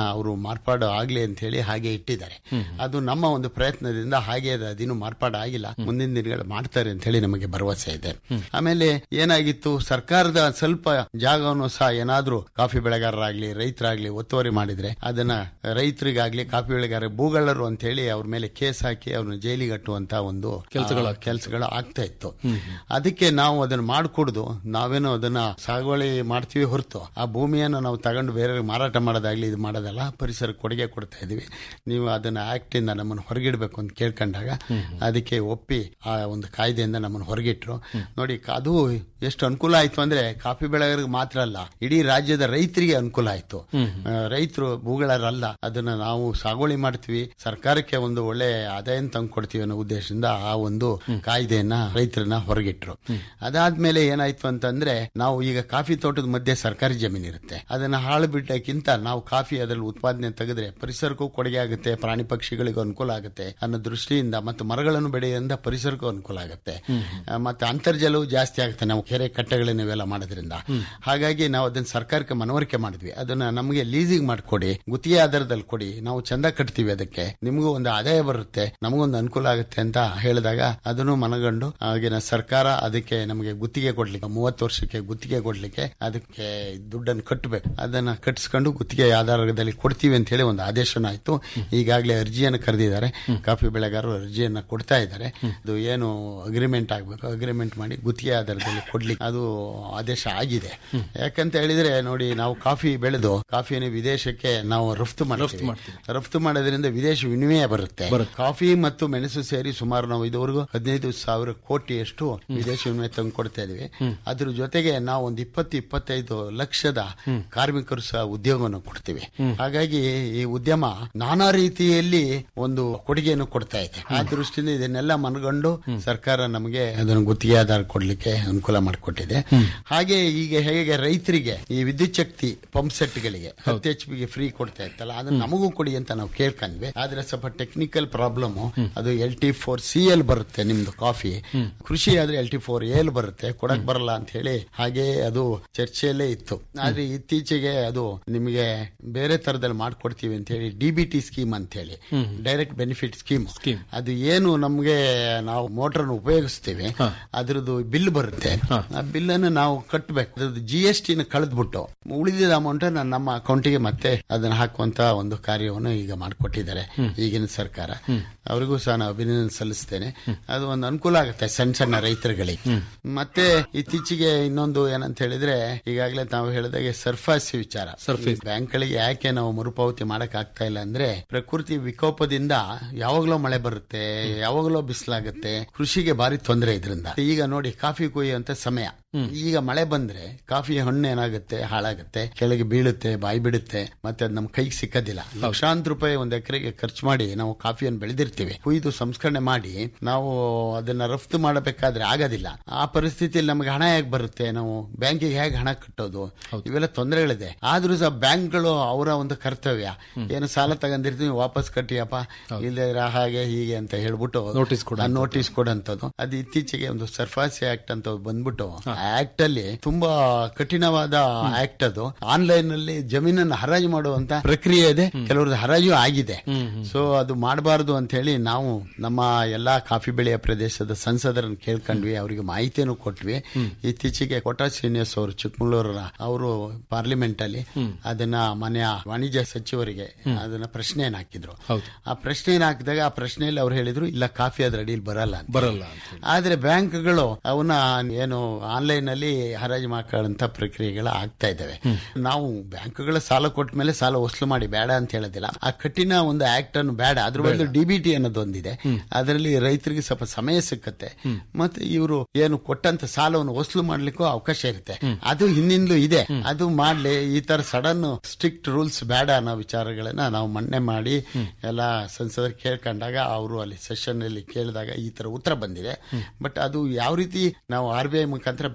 ಅವರು ಮಾರ್ಪಾಡು ಆಗ್ಲಿ ಅಂತ ಹೇಳಿ ಹಾಗೆ ಇಟ್ಟಿದ್ದಾರೆ ಅದು ನಮ್ಮ ಒಂದು ಪ್ರಯತ್ನದಿಂದ ಹಾಗೆ ಅದು ಅದಿನ್ನು ಮಾರ್ಪಾಡು ಆಗಿಲ್ಲ ಮುಂದಿನ ದಿನಗಳು ಮಾಡ್ತಾರೆ ಅಂತ ಹೇಳಿ ನಮಗೆ ಭರವಸೆ ಇದೆ ಆಮೇಲೆ ಏನಾಗಿತ್ತು ಸರ್ಕಾರದ ಸ್ವಲ್ಪ ಜಾಗವನ್ನು ಸಹ ಏನಾದ್ರೂ ಕಾಫಿ ಬೆಳೆಗಾರರಾಗ್ಲಿ ರೈತರಾಗ್ಲಿ ಒತ್ತುವರಿ ಮಾಡಿದ್ರೆ ಅದನ್ನ ರೈತರಿಗಾಗ್ಲಿ ಕಾಫಿ ಬೆಳೆಗಾರ ಭೂಗಳರು ಅಂತ ಹೇಳಿ ಅವ್ರ ಮೇಲೆ ಕೇಸ್ ಹಾಕಿ ಅವ್ರನ್ನ ಜೈಲಿಗೆ ಕಟ್ಟುವಂತ ಒಂದು ಕೆಲ್ಸಗಳು ಆ, ಕೆಲ್ಸಗಳು ಆಗ್ತಾ ಇತ್ತು ಅದಕ್ಕೆ ನಾವು ಅದನ್ನ ಮಾಡಿಕೊಡುದು ನಾವೇನೋ ಅದನ್ನ ಸಾಗುವಳಿ ಮಾಡ್ತೀವಿ ಹೊರತು ಆ ಭೂಮಿಯನ್ನು ನಾವು ತಗೊಂಡು ಬೇರೆ ಮಾರಾಟ ಮಾಡೋದಾಗ್ಲಿ ಇದು ಮಾಡೋದಲ್ಲ ಪರಿಸರ ಕೊಡುಗೆ ಕೊಡ್ತಾ ಇದೀವಿ ನೀವು ಅದನ್ನ ಆಕ್ಟ್ ಇಂದ ನಮ್ಮನ್ನು ಹೊರಗಿಡ್ಬೇಕು ಅಂತ ಕೇಳ್ಕೊಂಡಾಗ ಅದಕ್ಕೆ ಒಪ್ಪಿ ಆ ಒಂದು ಕಾಯ್ದೆಯಿಂದ ನಮ್ಮನ್ನು ಹೊರಗಿಟ್ರು ನೋಡಿ ಕ- ಅದು ಎಷ್ಟು ಅನುಕೂಲ ಆಯ್ತು ಅಂದ್ರೆ ಕಾಫಿ ಬೆಳೆಗಾರರಿಗೆ ಮಾತ್ರ ಅಲ್ಲ ಇಡೀ ರಾಜ್ಯದ ರೈತರಿಗೆ ಅನುಕೂಲ ಆಯ್ತು ರೈತರು ಭೂಗಳರಲ್ಲ ಅದನ್ನ ನಾವು ಸಾಗುವಳಿ ಮಾಡ್ತೀವಿ ಸರ್ಕಾರಕ್ಕೆ ಒಂದು ಒಳ್ಳೆ ಆದಾಯ ತಂದು ಕೊಡ್ತೀವಿ ಅನ್ನೋ ಉದ್ದೇಶದಿಂದ ಆ ಒಂದು ಕಾಯ್ದೆಯನ್ನ ರೈತರನ್ನ ಹೊರಗಿಟ್ರು ಅದಾದ್ಮೇಲೆ ಏನಾಯ್ತು ಅಂತಂದ್ರೆ ನಾವು ಈಗ ಕಾಫಿ ತೋಟದ ಮಧ್ಯೆ ಸರ್ಕಾರಿ ಜಮೀನು ಇರುತ್ತೆ ಅದನ್ನ ಹಾಳು ಬಿಟ್ಟಕ್ಕಿಂತ ನಾವು ಕಾಫಿ ಅದರಲ್ಲಿ ಉತ್ಪಾದನೆ ತೆಗೆದ್ರೆ ಪರಿಸರಕ್ಕೂ ಕೊಡುಗೆ ಆಗುತ್ತೆ ಪ್ರಾಣಿ ಪಕ್ಷಿಗಳಿಗೂ ಅನುಕೂಲ ಆಗುತ್ತೆ ಅನ್ನೋ ದೃಷ್ಟಿಯಿಂದ ಮತ್ತು ಮರಗಳನ್ನು ಬೆಳೆಯೋದ್ರಿಂದ ಪರಿಸರಕ್ಕೂ ಅನುಕೂಲ ಆಗುತ್ತೆ ಆ, ಮತ್ತೆ ಅಂತರ್ಜಲವು ಜಾಸ್ತಿ ಆಗುತ್ತೆ ನಾವು ಕೆರೆ ಕಟ್ಟೆಗಳನ್ನ ಇವೆಲ್ಲ ಮಾಡೋದ್ರಿಂದ ಹಾಗಾಗಿ ನಾವು ಅದನ್ನ ಸರ್ಕಾರಕ್ಕೆ ಮನವರಿಕೆ ಮಾಡಿದ್ವಿ ಅದನ್ನ ನಮಗೆ ಲೀಸಿಂಗ್ ಮಾಡಿಕೊಡಿ ಗುತ್ತಿಗೆ ಆಧಾರದಲ್ಲಿ ಕೊಡಿ ನಾವು ಚಂದ ಕಟ್ತೀವಿ ಅದಕ್ಕೆ ನಿಮಗೂ ಒಂದು ಆದಾಯ ಬರುತ್ತೆ ನಮಗೊಂದು ಅನುಕೂಲ ಆಗುತ್ತೆ ಅಂತ ಹೇಳಿದಾಗ ಅದನ್ನು ಮನಗಂಡು ಆಗಿನ ಸರ್ಕಾರ ಅದಕ್ಕೆ ನಮಗೆ ಗುತ್ತಿಗೆ ಕೊಡ್ಲಿಕ್ಕೆ ಮೂವತ್ತು ವರ್ಷಕ್ಕೆ ಗುತ್ತಿಗೆ ಕೊಡ್ಲಿಕ್ಕೆ ಅದಕ್ಕೆ ದುಡ್ಡನ್ನು ಕಟ್ಟಬೇಕು ಅದನ್ನ ಕಟ್ಟಿಸ್ಕೊಂಡು ಗುತ್ತಿಗೆ ಆಧಾರದಲ್ಲಿ ಕೊಡ್ತೀವಿ ಅಂತ ಹೇಳಿ ಒಂದು ಆದೇಶನ ಆಯ್ತು ಈಗಾಗಲೇ ಅರ್ಜಿಯನ್ನು ಕರೆದಿದ್ದಾರೆ ಕಾಫಿ ಬೆಳೆಗಾರರು ಅರ್ಜಿಯನ್ನ ಕೊಡ್ತಾ ಇದ್ದಾರೆ ಅದು ಏನು ಅಗ್ರಿಮೆಂಟ್ ಆಗ್ಬೇಕು ಅಗ್ರಿಮೆಂಟ್ ಮಾಡಿ ಗುತ್ತಿಗೆ ಆಧಾರದಲ್ಲಿ ಕೊಡ್ಲಿಕ್ಕೆ ಅದು ಆದೇಶ ಆಗಿದೆ ಯಾಕಂತ ಹೇಳಿದ್ರೆ ನೋಡಿ ನಾವು ಕಾಫಿ ಬೆಳೆದು ಕಾಫಿಯನ್ನು ವಿದೇಶಕ್ಕೆ ನಾವು ರಫ್ತು ಮಾಡ್ತೀವಿ ರಫ್ತು ಮಾಡೋದ್ರಿಂದ ವಿದೇಶ ವಿನಿಮಯ ಬರುತ್ತೆ ಕಾಫಿ ಮತ್ತು ಮೆಣಸು ಸೇರಿ ಸುಮಾರು ನಾವು ಇದುವರೆಗೂ ಹದಿನೈದು ಸಾವಿರ ಕೋಟಿಯಷ್ಟು ವಿದೇಶ ವಿನಿಮಯ ತಂದು ಕೊಡ್ತಾ ಇದೀವಿ ಅದ್ರ ಜೊತೆಗೆ ನಾವು ಒಂದು ಇಪ್ಪತ್ತು ಇಪ್ಪತ್ತೈದು ಲಕ್ಷದ ಕಾರ್ಮಿಕರು ಸಹ ಉದ್ಯೋಗವನ್ನು ಕೊಡ್ತೀವಿ ಹಾಗಾಗಿ ಈ ಉದ್ಯಮ ನಾನಾ ರೀತಿಯಲ್ಲಿ ಒಂದು ಕೊಡುಗೆಯನ್ನು ಕೊಡ್ತಾ ಇದೆ ಆ ದೃಷ್ಟಿಯಿಂದ ಇದನ್ನೆಲ್ಲ ಮನಗಂಡು ಸರ್ಕಾರ ನಮಗೆ ಅದನ್ನು ಗುತ್ತಿಗೆ ಆಧಾರ ಕೊಡ್ಲಿಕ್ಕೆ ಅನುಕೂಲ ಮಾಡಿಕೊಟ್ಟಿದೆ ಹಾಗೆ ಈಗ ಹೇಗೆ ರೈತರಿಗೆ ಈ ವಿದ್ಯುತ್ ಶಕ್ತಿ ಪಂಪ್ ಸೆಟ್ಗಳಿಗೆ ಹತ್ತು ಎಚ್ ಪಿಗೆ ಫ್ರೀ ಕೊಡ್ತಾ ಇತ್ತಲ್ಲ ಅದನ್ನ ನಮಗೂ ಕೊಡಿ ಅಂತ ನಾವು ಕೇಳ್ಕೊಂಡ್ವಿ ಆದ್ರೆ ಸ್ವಲ್ಪ ಟೆಕ್ನಿಕಲ್ ಪ್ರಾಬ್ಲಮ್ ಅದು L T four C L ಬರುತ್ತೆ ನಿಮ್ದು ಕಾಫಿ ಕೃಷಿ ಆದ್ರೆ ಎಲ್ ಟಿ ಫೋರ್ ಎಲ್ ಬರುತ್ತೆ ಕೊಡಕ್ ಬರಲ್ಲ ಅಂತ ಹೇಳಿ ಹಾಗೆ ಅದು ಚರ್ಚೆಯಲ್ಲೇ ಇತ್ತು ಆದ್ರೆ ಇತ್ತೀಚೆಗೆ ಅದು ನಿಮಗೆ ಬೇರೆ ತರದಲ್ಲಿ ಮಾಡ್ಕೊಡ್ತೀವಿ ಅಂತ ಹೇಳಿ ಡಿ ಬಿ ಟಿ ಸ್ಕೀಮ್ ಅಂತ ಹೇಳಿ ಡೈರೆಕ್ಟ್ ಬೆನಿಫಿಟ್ ಸ್ಕೀಮ್ ಅದು ಏನು ನಮ್ಗೆ ನಾವು ಮೋಟರ್ ಉಪಯೋಗಿಸ್ತೀವಿ ಅದ್ರದ್ದು ಬಿಲ್ ಬರುತ್ತೆ ಆ ಬಿಲ್ ಅನ್ನು ನಾವು ಕಟ್ಟಬೇಕು ಅದ್ರದ್ದು ಜಿ ಎಸ್ ಟಿ ಕಳೆದ್ಬಿಟ್ಟು ಉಳಿದಿದ ಅಮೌಂಟ್ ನಮ್ಮ ಅಕೌಂಟಿಗೆ ಮತ್ತೆ ಅದನ್ನ ಹಾಕುವಂತ ಒಂದು ಕಾರ್ಯವನ್ನು ಈಗ ಮಾಡಿಕೊಟ್ಟಿದ್ದಾರೆ ಈಗಿನ ಸರ್ಕಾರ ಅವರಿಗೂ ಸಹ ನಾನು ಅಭಿನಂದನೆ ಸಲ್ಲಿಸ್ತೇನೆ ಅದು ಒಂದು ಅನುಕೂಲ ಆಗುತ್ತೆ ಸಣ್ಣ ಸಣ್ಣ ರೈತರುಗಳಿಗೆ ಮತ್ತೆ ಇತ್ತೀಚೆಗೆ ಇನ್ನೊಂದು ಏನಂತ ಹೇಳಿದ್ರೆ ಈಗಾಗಲೇ ತಾವು ಹೇಳಿದಾಗೆ ಸರ್ಫಾಸಿ ವಿಚಾರ ಬ್ಯಾಂಕ್ಗಳಿಗೆ ಯಾಕೆ ನಾವು ಮರುಪಾವತಿ ಮಾಡಕ್ ಆಗ್ತಾ ಇಲ್ಲ ಅಂದ್ರೆ ಪ್ರಕೃತಿ ವಿಕೋಪದಿಂದ ಯಾವಾಗಲೂ ಮಳೆ ಬರುತ್ತೆ ಯಾವಾಗಲೂ ಬಿಸಿಲಾಗುತ್ತೆ ಕೃಷಿಗೆ ಭಾರಿ ತೊಂದರೆ ಇದರಿಂದ ಈಗ ನೋಡಿ ಕಾಫಿ ಕೊಯ್ಯುವಂತ ಸಮಯ ಈಗ ಮಳೆ ಬಂದ್ರೆ ಕಾಫಿ ಹಣ್ಣು ಏನಾಗುತ್ತೆ ಹಾಳಾಗುತ್ತೆ ಕೆಳಗೆ ಬೀಳುತ್ತೆ ಬಾಯಿ ಬಿಡುತ್ತೆ ಮತ್ತೆ ಅದು ನಮ್ಮ ಕೈಗೆ ಸಿಕ್ಕದಿಲ್ಲ ಲಕ್ಷಾಂತರ ರೂಪಾಯಿ ಒಂದ್ ಎಕರೆಗೆ ಖರ್ಚು ಮಾಡಿ ನಾವು ಕಾಫಿಯನ್ನು ಬೆಳೆದಿರ್ತೀವಿ ಕುಯ್ದು ಸಂಸ್ಕರಣೆ ಮಾಡಿ ನಾವು ಅದನ್ನ ರಫ್ತು ಮಾಡಬೇಕಾದ್ರೆ ಆಗೋದಿಲ್ಲ ಆ ಪರಿಸ್ಥಿತಿಯಲ್ಲಿ ನಮಗೆ ಹಣ ಹೇಗೆ ಬರುತ್ತೆ ನಾವು ಬ್ಯಾಂಕಿಗೆ ಹೇಗೆ ಹಣ ಕಟ್ಟೋದು ಇವೆಲ್ಲ ತೊಂದರೆಗಳಿದೆ ಆದ್ರೂ ಸಹ ಬ್ಯಾಂಕ್ಗಳು ಅವರ ಒಂದು ಕರ್ತವ್ಯ ಏನು ಸಾಲ ತಗೊಂಡಿರ್ತೀವಿ ವಾಪಸ್ ಕಟ್ಟಿಯಪ್ಪ ಇಲ್ಲದೆ ಹಾಗೆ ಹೀಗೆ ಅಂತ ಹೇಳ್ಬಿಟ್ಟು Notice ಕೊಡು ಆ ನೋಟಿಸ್ ಕೊಡಂತದ್ದು ಅದು ಇತ್ತೀಚೆಗೆ ಒಂದು ಸರ್ಫಾಸಿ ಆಕ್ಟ್ ಅಂತ ಬಂದ್ಬಿಟ್ಟು ಆಕ್ಟ್ ಅಲ್ಲಿ ತುಂಬಾ ಕಠಿಣವಾದ ಆಕ್ಟ್ ಅದು ಆನ್ಲೈನ್ ಅಲ್ಲಿ ಜಮೀನನ್ನು ಹರಾಜು ಮಾಡುವಂತ ಪ್ರಕ್ರಿಯೆ ಇದೆ ಕೆಲವ್ರದ್ದು ಹರಾಜು ಆಗಿದೆ ಸೊ ಅದು ಮಾಡಬಾರದು ಅಂತ ಹೇಳಿ ನಾವು ನಮ್ಮ ಎಲ್ಲಾ ಕಾಫಿ ಬೆಳೆಯ ಪ್ರದೇಶದ ಸಂಸದರನ್ನು ಕೇಳ್ಕೊಂಡ್ವಿ ಅವರಿಗೆ ಮಾಹಿತಿಯನ್ನು ಕೊಟ್ವಿ ಇತ್ತೀಚೆಗೆ ಕೋಟಾ ಶ್ರೀನಿವಾಸ್ ಅವರು ಚಿಕ್ಕಮಗಳೂರ ಅವರು ಪಾರ್ಲಿಮೆಂಟ್ ಅಲ್ಲಿ ಅದನ್ನ ಮನೆಯ ವಾಣಿಜ್ಯ ಸಚಿವರಿಗೆ ಅದನ್ನ ಪ್ರಶ್ನೆಯನ್ನು ಹಾಕಿದ್ರು ಆ ಪ್ರಶ್ನೆಯನ್ನು ಹಾಕಿದಾಗ ಆ ಪ್ರಶ್ನೆಯಲ್ಲಿ ಅವ್ರು ಹೇಳಿದ್ರು ಇಲ್ಲ ಕಾಫಿ ಅದ್ರ ಅಡಿಯಲ್ಲಿ ಬರಲ್ಲ ಅಂತ ಬರಲ್ಲ ಅಂತ ಆದ್ರೆ ಬ್ಯಾಂಕ್ಗಳು ಅವನ್ನ ಏನು ಆನ್ಲೈನ್ ಅಲ್ಲಿ ಹರಾಜು ಮಾಡ್ಕೊಳ್ಳಂತ ಪ್ರಕ್ರಿಯೆಗಳು ಆಗ್ತಾ ಇದಾವೆ ನಾವು ಬ್ಯಾಂಕ್ಗಳ ಸಾಲ ಕೊಟ್ಟ ಮೇಲೆ ಸಾಲ ವಸೂಲು ಮಾಡಿ ಬೇಡ ಅಂತ ಹೇಳೋದಿಲ್ಲ ಆ ಕಠಿಣ ಒಂದು ಆಕ್ಟ್ ಅನ್ನು ಬೇಡ ಅದ್ರ ಬದಲು ಡಿಬಿಟಿ ಅನ್ನೋದು ಒಂದಿದೆ ಅದರಲ್ಲಿ ರೈತರಿಗೆ ಸ್ವಲ್ಪ ಸಮಯ ಸಿಕ್ಕತ್ತೆ ಮತ್ತೆ ಇವರು ಏನು ಕೊಟ್ಟಂತ ಸಾಲವನ್ನು ವಸೂಲು ಮಾಡ್ಲಿಕ್ಕೂ ಅವಕಾಶ ಇರುತ್ತೆ ಅದು ಹಿಂದಿಂದಲೂ ಇದೆ ಅದು ಮಾಡ್ಲಿ ಈ ತರ ಸಡನ್ ಸ್ಟ್ರಿಕ್ಟ್ ರೂಲ್ಸ್ ಬೇಡ ಅನ್ನೋ ವಿಚಾರಗಳನ್ನ ನಾವು ಮನ್ನೆ ಮಾಡಿ ಎಲ್ಲ ಸಂಸದರು ಕೇಳ್ಕೊಂಡಾಗ ಅವರು ಅಲ್ಲಿ ಸೆಷನ್ ಅಲ್ಲಿ ಕೇಳಿದಾಗ ಈ ತರ ಉತ್ತರ ಬಂದಿದೆ ಬಟ್ ಅದು ಯಾವ ರೀತಿ ನಾವು ಆರ್ ಬಿ ಐ ಮುಖಾಂತರ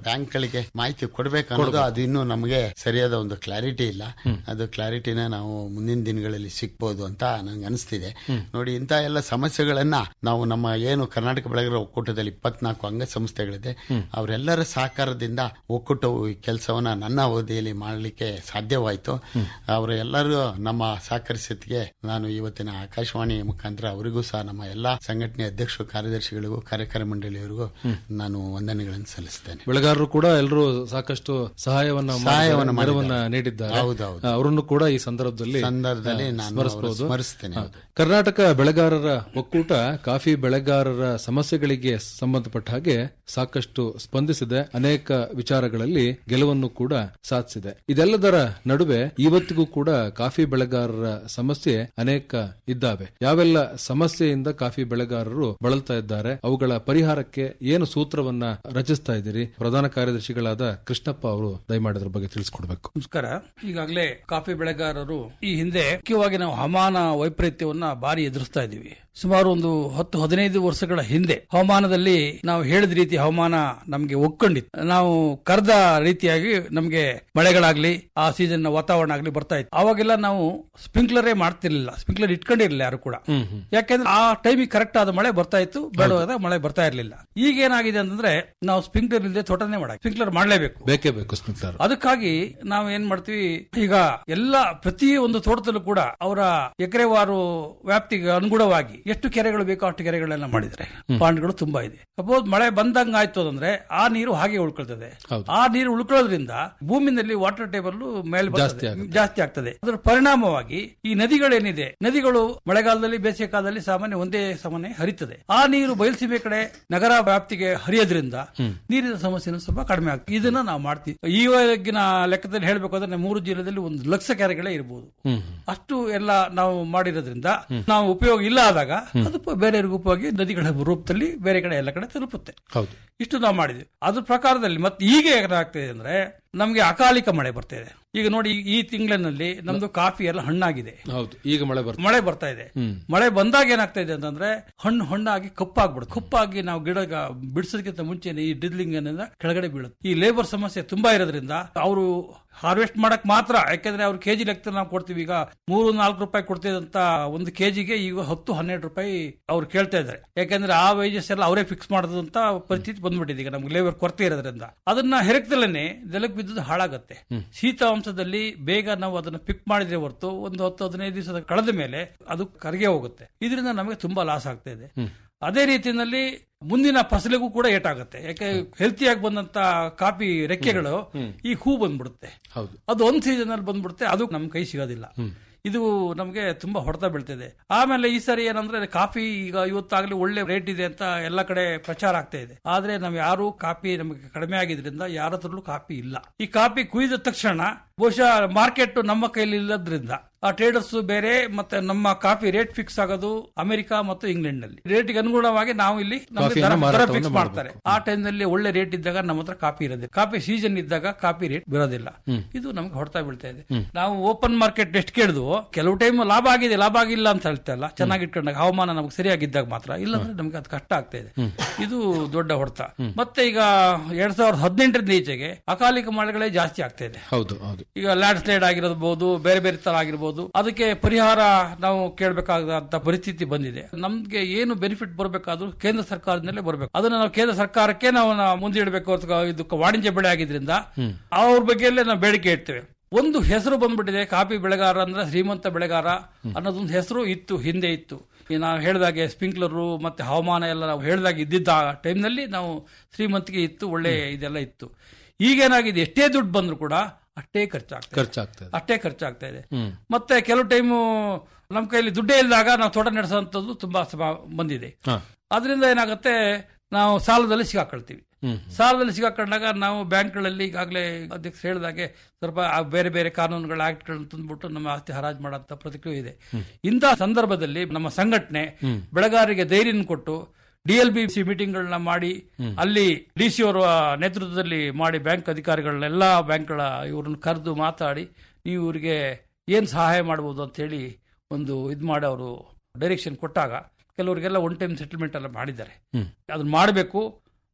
ಬ್ಯಾಂಕ್ಗಳಿಗೆ ಮಾಹಿತಿ ಕೊಡ್ಬೇಕು ಅನ್ನೋದು ಅದು ಇನ್ನೂ ನಮಗೆ ಸರಿಯಾದ ಒಂದು ಕ್ಲಾರಿಟಿ ಇಲ್ಲ ಅದು ಕ್ಲಾರಿಟಿನ ನಾವು ಮುಂದಿನ ದಿನಗಳಲ್ಲಿ ಸಿಗ್ಬೋದು ಅಂತ ನಂಗೆ ಅನಿಸ್ತಿದೆ ನೋಡಿ ಇಂಥ ಎಲ್ಲ ಸಮಸ್ಯೆಗಳನ್ನ ನಾವು ನಮ್ಮ ಏನು ಕರ್ನಾಟಕ ಬೆಳೆಗಾರರ ಒಕ್ಕೂಟದಲ್ಲಿ ಇಪ್ಪತ್ನಾಲ್ಕು ಅಂಗಸಂಸ್ಥೆಗಳಿದೆ ಅವರೆಲ್ಲರ ಸಹಕಾರದಿಂದ ಒಕ್ಕೂಟವು ಈ ಕೆಲಸವನ್ನ ನನ್ನ ಅವಧಿಯಲ್ಲಿ ಮಾಡಲಿಕ್ಕೆ ಸಾಧ್ಯವಾಯಿತು ಅವರು ಎಲ್ಲರೂ ನಮ್ಮ ಸಹಕರಿಸಿದ್ಗೆ ನಾನು ಇವತ್ತಿನ ಆಕಾಶವಾಣಿ ಮುಖಾಂತರ ಅವರಿಗೂ ಸಹ ನಮ್ಮ ಎಲ್ಲಾ ಸಂಘಟನೆ ಅಧ್ಯಕ್ಷರು ಕಾರ್ಯದರ್ಶಿಗಳಿಗೂ ಕಾರ್ಯಕಾರಿ ಮಂಡಳಿಯವರಿಗೂ ನಾನು ವಂದನೆಗಳನ್ನು ಸಲ್ಲಿಸ್ತೇನೆ ಬೆಳೆಗಾರರು ಕೂಡ ಎಲ್ಲರೂ ಸಾಕಷ್ಟು ಸಹಾಯವನ್ನ ಮಾಡಿದ್ದಾರೆ, ಸಹಾಯವನ್ನ ನೆರವನ್ನ ಮಾಡಿದ್ದಾರೆ. ನೀಡಿದ್ದಾರೆ ಹೌದೌದು. ಅವರನ್ನು ಕೂಡ ಈ ಸಂದರ್ಭದಲ್ಲಿ ಸಂದರ್ಭದಲ್ಲಿ ಆ, ನಾನು ಸ್ಮರಿಸಬಹುದು ಅವರನ್ನು ಸ್ಮರಿಸ್ತೇನೆ. ಹಾ. ಕರ್ನಾಟಕ ಬೆಳೆಗಾರರ ಒಕ್ಕೂಟ ಕಾಫಿ ಬೆಳೆಗಾರರ ಸಮಸ್ಯೆಗಳಿಗೆ ಸಂಬಂಧಪಟ್ಟ ಹಾಗೆ ಸಾಕಷ್ಟು ಸ್ಪಂದಿಸಿದೆ ಅನೇಕ ವಿಚಾರಗಳಲ್ಲಿ ಗೆಲುವನ್ನು ಕೂಡ ಸಾಧಿಸಿದೆ ಇದೆಲ್ಲದರ ನಡುವೆ ಇವತ್ತಿಗೂ ಕೂಡ ಕಾಫಿ ಬೆಳೆಗಾರರ ಸಮಸ್ಯೆ ಅನೇಕ ಇದ್ದಾವೆ ಯಾವೆಲ್ಲ ಸಮಸ್ಯೆಯಿಂದ ಕಾಫಿ ಬೆಳೆಗಾರರು ಬಳಲ್ತಾ ಇದ್ದಾರೆ ಅವುಗಳ ಪರಿಹಾರಕ್ಕೆ ಏನು ಸೂತ್ರವನ್ನ ರಚಿಸ್ತಾ ಇದ್ದೀರಿ ಪ್ರಧಾನ ಕಾರ್ಯದರ್ಶಿಗಳಾದ ಕೃಷ್ಣಪ್ಪ ಅವರು ದಯಮಾಡಿ ಅದ್ರ ಬಗ್ಗೆ ತಿಳಿಸ್ಕೊಡ್ಬೇಕು ನಮಸ್ಕಾರ ಈಗಾಗಲೇ ಕಾಫಿ ಬೆಳೆಗಾರರು ಈ ಹಿಂದೆ ಮುಖ್ಯವಾಗಿ ನಾವು ಹವಾಮಾನ ವೈಪರೀತ್ಯವನ್ನ ಬಾರಿ ಎದುರಿಸ್ತಾ ಇದ್ದೀವಿ ಸುಮಾರು ಒಂದು ಹತ್ತು ಹದಿನೈದು ವರ್ಷಗಳ ಹಿಂದೆ ಹವಾಮಾನದಲ್ಲಿ ನಾವು ಹೇಳಿದ ರೀತಿ ಹವಾಮಾನ ನಮಗೆ ಒಕ್ಕೊಂಡಿತ್ತು ನಾವು ಕರೆದ ರೀತಿಯಾಗಿ ನಮಗೆ ಮಳೆಗಳಾಗ್ಲಿ ಆ ಸೀಸನ್ ವಾತಾವರಣ ಆಗ್ಲಿ ಬರ್ತಾ ಇತ್ತು ಅವಾಗೆಲ್ಲ ನಾವು ಸ್ಪ್ರಿಂಕ್ಲರೇ ಮಾಡ್ತಿರ್ಲಿಲ್ಲ ಸ್ಪ್ರಿಂಕ್ಲರ್ ಇಟ್ಕೊಂಡಿರ್ಲಿಲ್ಲ ಯಾರು ಕೂಡ ಯಾಕೆಂದ್ರೆ ಆ ಟೈಮಿಗೆ ಕರೆಕ್ಟ್ ಆದ ಮಳೆ ಬರ್ತಾ ಇತ್ತು ಬೇಡವಾದ ಮಳೆ ಬರ್ತಾ ಇರಲಿಲ್ಲ ಈಗ ಏನಾಗಿದೆ ಅಂತಂದ್ರೆ ನಾವು ಸ್ಪ್ರಿಂಕ್ಲರ್ ಇಲ್ಲದೆ ತೋಟನೇ ಮಾಡ ಸ್ಪ್ರಿಂಕ್ಲರ್ ಮಾಡಲೇಬೇಕು ಬೇಕೇ ಬೇಕು ಸ್ಮಿತಾರ್ ಅದಕ್ಕಾಗಿ ನಾವು ಏನ್ ಮಾಡ್ತೀವಿ ಈಗ ಎಲ್ಲ ಪ್ರತಿ ಒಂದು ತೋಟದಲ್ಲೂ ಕೂಡ ಅವರ ಎಕರೆವಾರು ವ್ಯಾಪ್ತಿಗೆ ಅನುಗುಣವಾಗಿ ಎಷ್ಟು ಕೆರೆಗಳು ಬೇಕೋ ಅಷ್ಟು ಕೆರೆಗಳೆಲ್ಲ ಮಾಡಿದ್ದಾರೆ ಪಾಂಡ್ಗಳು ತುಂಬಾ ಇದೆ ಸಪೋಸ್ ಮಳೆ ಬಂದಂಗ ಆಯ್ತು ಅಂದ್ರೆ ಆ ನೀರು ಹಾಗೆ ಉಳ್ಕೊಳ್ತದೆ ಹೌದು. ಆ ನೀರು ಉಳ್ಕೊಳ್ಳೋದ್ರಿಂದ ಭೂಮಿನಲ್ಲಿ ವಾಟರ್ ಟೇಬಲ್ ಮೇಲೆ ಜಾಸ್ತಿ ಬರ್ತದೆ. ಆಗುತ್ತೆ. ಜಾಸ್ತಿ ಆಗ್ತದೆ ಅದರ ಪರಿಣಾಮವಾಗಿ ಈ ನದಿಗಳೇನಿದೆ ನದಿಗಳು ಮಳೆಗಾಲದಲ್ಲಿ ಬೇಸಿಗೆ ಕಾಲದಲ್ಲಿ ಸಾಮಾನ್ಯ ಒಂದೇ ಸಾಮಾನ್ಯ ಹರಿತದೆ ಆ ನೀರು ಬಯಲುಸೀಮೆ ಕಡೆ ನಗರ ವ್ಯಾಪ್ತಿಗೆ ಹರಿಯೋದ್ರಿಂದ ನೀರಿನ ಸಮಸ್ಯೆ ಸ್ವಲ್ಪ ಕಡಿಮೆ ಆಗ್ತದೆ ಇದನ್ನ ನಾವು ಮಾಡ್ತೀವಿ ಈವಾಗಿನ ಲೆಕ್ಕದಲ್ಲಿ ಹೇಳ್ಬೇಕು ಅಂದ್ರೆ ಮೂರು ಜಿಲ್ಲೆಯಲ್ಲಿ ಒಂದು ಲಕ್ಷ ಕೆರೆಗಳೇ ಇರಬಹುದು ಅಷ್ಟು ಎಲ್ಲ ನಾವು ಮಾಡಿರೋದ್ರಿಂದ ನಾವು ಉಪಯೋಗ ಇಲ್ಲ ಆದಾಗ ಅದು ಪ- ಬೇರೆಯವರಿಗೆ ಉಪಯೋಗ ನದಿಗಳ ರೂಪದಲ್ಲಿ ಬೇರೆ ಕಡೆ ಎಲ್ಲ ಕಡೆ ತಲುಪುತ್ತೆ ಹೌದು ಇಷ್ಟು ನಾವು ಮಾಡಿದ್ವಿ ಅದ್ರ ಪ್ರಕಾರದಲ್ಲಿ ಮತ್ತೆ ಈಗ ಏನಾಗ್ತಿದೆ ಅಂದ್ರೆ ನಮ್ಗೆ ಅಕಾಲಿಕ ಮಳೆ ಬರ್ತಾ ಇದೆ ಈಗ ನೋಡಿ ಈ ತಿಂಗಳಿನಲ್ಲಿ ನಮ್ದು ಕಾಫಿ ಎಲ್ಲ ಹಣ್ಣಾಗಿದೆ ಹೌದು ಈಗ ಮಳೆ ಬರ್ತದೆ ಮಳೆ ಬರ್ತಾ ಇದೆ ಮಳೆ ಬಂದಾಗ ಏನಾಗ್ತಾ ಇದೆ ಅಂತಂದ್ರೆ ಹಣ್ಣು ಹಣ್ಣಾಗಿ ಕಪ್ಪಾಗ್ಬಿಡುತ್ತೆ ಕಪ್ಪಾಗಿ ನಾವು ಗಿಡ ಬಿಡಿಸೋದಕ್ಕಿಂತ ಮುಂಚೆನೆ ಈ ಡ್ರಿಲ್ಲಿಂಗ್ ಅನ್ನೋದ ಕೆಳಗಡೆ ಬೀಳುತ್ತೆ ಈ ಲೇಬರ್ ಸಮಸ್ಯೆ ತುಂಬಾ ಇರೋದ್ರಿಂದ ಅವರು ಹಾರ್ವೆಸ್ಟ್ ಮಾಡಕ್ ಮಾತ್ರ ಯಾಕಂದ್ರೆ ಅವ್ರು ಕೆಜಿ ಲೆಕ್ಕದಲ್ಲಿ ನಾವು ಕೊಡ್ತೀವಿ ಈಗ ಮೂರು ನಾಲ್ಕು ರೂಪಾಯಿ ಕೊಡ್ತಿದಂತ ಒಂದು ಕೆಜಿಗೆ ಈಗ ಹತ್ತು ಹನ್ನೆರಡು ರೂಪಾಯಿ ಅವ್ರು ಕೇಳ್ತಾ ಇದ್ದಾರೆ ಯಾಕಂದ್ರೆ ಆ ವೇಜಸ್ ಎಲ್ಲ ಅವರೇ ಫಿಕ್ಸ್ ಮಾಡೋದಂತ ಪರಿಸ್ಥಿತಿ ಬಂದ್ಬಿಟ್ಟಿದೆ ಈಗ ನಮ್ಗೆ ಲೇಬರ್ ಕೊರತೆ ಇರೋದ್ರಿಂದ ಅದನ್ನ ಹೆರಕ್ದಲ್ಲೇ ನೆಲಕ್ಕೆ ಬಿದ್ದದ್ದು ಹಾಳಾಗತ್ತೆ ಶೀತಾಂಶದಲ್ಲಿ ಬೇಗ ನಾವು ಅದನ್ನ ಪಿಕ್ ಮಾಡಿದ್ರೆ ಹೊರತು ಒಂದು ಹತ್ತು ಹದಿನೈದು ದಿವಸದ ಕಳೆದ ಮೇಲೆ ಅದು ಕರಗೆ ಹೋಗುತ್ತೆ ಇದರಿಂದ ನಮಗೆ ತುಂಬಾ ಲಾಸ್ ಆಗ್ತಾ ಇದೆ ಅದೇ ರೀತಿಯಲ್ಲಿ ಮುಂದಿನ ಫಸಲಿಗೂ ಕೂಡ ಏಟಾಗುತ್ತೆ ಯಾಕೆ ಹೆಲ್ತಿಯಾಗಿ ಬಂದಂತ ಕಾಫಿ ರೆಕ್ಕೆಗಳು ಈ ಹೂ ಬಂದ್ಬಿಡುತ್ತೆ ಹೌದು ಅದು ಒಂದ್ ಸೀಸನ್ ಅಲ್ಲಿ ಬಂದ್ಬಿಡುತ್ತೆ ಅದು ನಮ್ ಕೈ ಸಿಗೋದಿಲ್ಲ ಇದು ನಮಗೆ ತುಂಬಾ ಹೊಡೆತ ಬೀಳ್ತಿದೆ ಆಮೇಲೆ ಈ ಸರಿ ಏನಂದ್ರೆ ಕಾಫಿ ಈಗ ಇವತ್ತಾಗ್ಲಿ ಒಳ್ಳೆ ರೇಟ್ ಇದೆ ಅಂತ ಎಲ್ಲ ಕಡೆ ಪ್ರಚಾರ ಆಗ್ತಾ ಇದೆ ಆದ್ರೆ ನಾವ್ ಯಾರು ಕಾಫಿ ನಮಗೆ ಕಡಿಮೆ ಆಗಿದ್ರಿಂದ ಯಾರ ಹತ್ರಲ್ಲೂ ಕಾಫಿ ಇಲ್ಲ ಈ ಕಾಫಿ ಕುಯ್ದ ತಕ್ಷಣ ಬಹುಶಃ ಮಾರ್ಕೆಟ್ ನಮ್ಮ ಕೈಲಿ ಇಲ್ಲದ್ರಿಂದ ಆ ಟ್ರೇಡರ್ಸ್ ಬೇರೆ ಮತ್ತೆ ನಮ್ಮ ಕಾಫಿ ರೇಟ್ ಫಿಕ್ಸ್ ಆಗೋದು ಅಮೆರಿಕ ಮತ್ತು ಇಂಗ್ಲೆಂಡ್ ನಲ್ಲಿ ರೇಟ್ಗೆ ಅನುಗುಣವಾಗಿ ನಾವು ಇಲ್ಲಿ ನಮ್ಗೆ ಕಾಫಿಯನ್ನ ದರ- ದರ ಮಾರಾಟವನ್ನ ಫಿಕ್ಸ್ ಮಾಡ್ತಾರೆ ಆ ಟೈಮ್ ನಲ್ಲಿ ಒಳ್ಳೆ ರೇಟ್ ಇದ್ದಾಗ ನಮ್ಮ ಹತ್ರ ಕಾಫಿ ಇರೋದಿಲ್ಲ ಕಾಫಿ ಸೀಸನ್ ಇದ್ದಾಗ ಕಾಫಿ ರೇಟ್ ಬರೋದಿಲ್ಲ ಇದು ನಮ್ಗೆ ಹೊಡ್ತಾ ಬೀಳ್ತಾ ಇದೆ ನಾವು ಓಪನ್ ಮಾರ್ಕೆಟ್ ಎಷ್ಟು ಕೇಳಿದ್ವು ಕೆಲವು ಟೈಮ್ ಲಾಭ ಆಗಿದೆ ಲಾಭ ಆಗಿಲ್ಲ ಅಂತ ಹೇಳ್ತಾ ಇಲ್ಲ ಚೆನ್ನಾಗಿ ಇಟ್ಕೊಂಡಾಗ ಹವಾಮಾನ ನಮ್ಗೆ ಸರಿಯಾಗಿದ್ದಾಗ ಮಾತ್ರ ಇಲ್ಲಾಂದ್ರೆ ನಮ್ಗೆ ಅದು ಕಷ್ಟ ಆಗ್ತಾ ಇದೆ ಇದು ದೊಡ್ಡ ಹೊಡೆತ ಮತ್ತೆ ಈಗ ಎರಡ್ ಸಾವಿರದ ಹದಿನೆಂಟರಿಂದ ಈಚೆಗೆ ಅಕಾಲಿಕ ಮಳೆಗಳೇ ಜಾಸ್ತಿ ಆಗ್ತಾ ಇದೆ ಹೌದು ಹೌದು ಈಗ ಲ್ಯಾಂಡ್ ಸ್ಲೈಡ್ ಆಗಿರಬಹುದು ಬೇರೆ ಬೇರೆ ತರ ಆಗಿರ್ಬೋದು ಅದಕ್ಕೆ ಪರಿಹಾರ ನಾವು ಕೇಳಬೇಕಾದಂತ ಪರಿಸ್ಥಿತಿ ಬಂದಿದೆ ನಮ್ಗೆ ಏನು ಬೆನಿಫಿಟ್ ಬರಬೇಕಾದ್ರೂ ಕೇಂದ್ರ ಸರ್ಕಾರದಿಂದಲೇ ಬರಬೇಕು ಅದನ್ನ ನಾವು ಕೇಂದ್ರ ಸರ್ಕಾರಕ್ಕೆ ನಾವು ನಾವು ಮುಂದಿಡಬೇಕು ಅಥವಾ ಇದಕ್ಕೆ ವಾಣಿಜ್ಯ ಬೆಳೆ ಆಗಿದ್ರಿಂದ ಅವ್ರ ಬಗ್ಗೆಯಲ್ಲೇ ನಾವು ಬೇಡಿಕೆ ಇಡ್ತೇವೆ ಒಂದು ಹೆಸರು ಬಂದ್ಬಿಟ್ಟಿದೆ ಕಾಫಿ ಬೆಳೆಗಾರ ಅಂದ್ರೆ ಶ್ರೀಮಂತ ಬೆಳೆಗಾರ ಅನ್ನೋದೊಂದು ಹೆಸರು ಇತ್ತು ಹಿಂದೆ ಇತ್ತು ಈ ನಾವು ಹೇಳಿದಾಗೆ ಸ್ಪ್ರಿಂಕ್ಲರು ಮತ್ತೆ ಹವಾಮಾನ ಎಲ್ಲ ನಾವು ಹೇಳಿದಾಗ ಇದ್ದಿದ್ದ ಟೈಮ್ನಲ್ಲಿ ನಾವು ಶ್ರೀಮಂತಿಗೆ ಇತ್ತು ಒಳ್ಳೆ ಇದೆಲ್ಲ ಇತ್ತು ಈಗೇನಾಗಿದೆ ಎಷ್ಟೇ ದುಡ್ಡು ಬಂದ್ರು ಕೂಡ ಅಷ್ಟೇ ಖರ್ಚಾಗ್ತದೆ ಖರ್ಚಾಗ್ತದೆ ಅಷ್ಟೇ ಖರ್ಚಾಗ್ತಾ ಇದೆ ಮತ್ತೆ ಕೆಲವು ಟೈಮು ನಮ್ಮ ಕೈಯಲ್ಲಿ ದುಡ್ಡೇ ಇಲ್ಲದಾಗ ನಾವು ತೋಟ ನಡೆಸುವಂಥದ್ದು ತುಂಬಾ ಸಮ- ಬಂದಿದೆ ಹಾ. ಅದರಿಂದ ಏನಾಗುತ್ತೆ ನಾವು ಸಾಲದಲ್ಲಿ ಸಿಗಾಕೊಳ್ತೀವಿ ಸಾಲದಲ್ಲಿ ಸಿಗಾಕೊಂಡಾಗ ನಾವು ಬ್ಯಾಂಕ್ಗಳಲ್ಲಿ ಈಗಾಗಲೇ ಅಧ್ಯಕ್ಷರು ಹೇಳಿದಾಗೆ ಸ್ವಲ್ಪ ಆ ಬೇರೆ ಬೇರೆ ಕಾನೂನುಗಳ ಆಕ್ಟ್ಗಳನ್ನ ತಂದ್ಬಿಟ್ಟು ನಮ್ಮ ಆಸ್ತಿ ಹರಾಜು ಮಾಡೋಂಥ ಪ್ರತಿಕ್ರಿಯೆ ಇದೆ ಇಂತಹ ಸಂದರ್ಭದಲ್ಲಿ ನಮ್ಮ ಸಂಘಟನೆ ಬೆಳೆಗಾರರಿಗೆ ಧೈರ್ಯ ಕೊಟ್ಟು ಡಿ ಎಲ್ ಬಿ ಸಿ ಮೀಟಿಂಗ್ಗಳನ್ನ ಮಾಡಿ ಅಲ್ಲಿ ಡಿ ಸಿ ಅವರ ನೇತೃತ್ವದಲ್ಲಿ ಮಾಡಿ ಬ್ಯಾಂಕ್ ಅಧಿಕಾರಿಗಳನ್ನೆಲ್ಲ ಬ್ಯಾಂಕ್ಗಳ ಇವ್ರನ್ನ ಕರೆದು ಮಾತಾಡಿ ನೀವು ಇವರಿಗೆ ಏನ್ ಸಹಾಯ ಮಾಡ್ಬೋದು ಅಂತ ಹೇಳಿ ಒಂದು ಇದು ಮಾಡಿ ಅವರು ಡೈರೆಕ್ಷನ್ ಕೊಟ್ಟಾಗ ಕೆಲವರಿಗೆಲ್ಲ ಒನ್ ಟೈಮ್ ಸೆಟಲ್ಮೆಂಟ್ ಎಲ್ಲ ಮಾಡಿದ್ದಾರೆ ಅದನ್ನ ಮಾಡಬೇಕು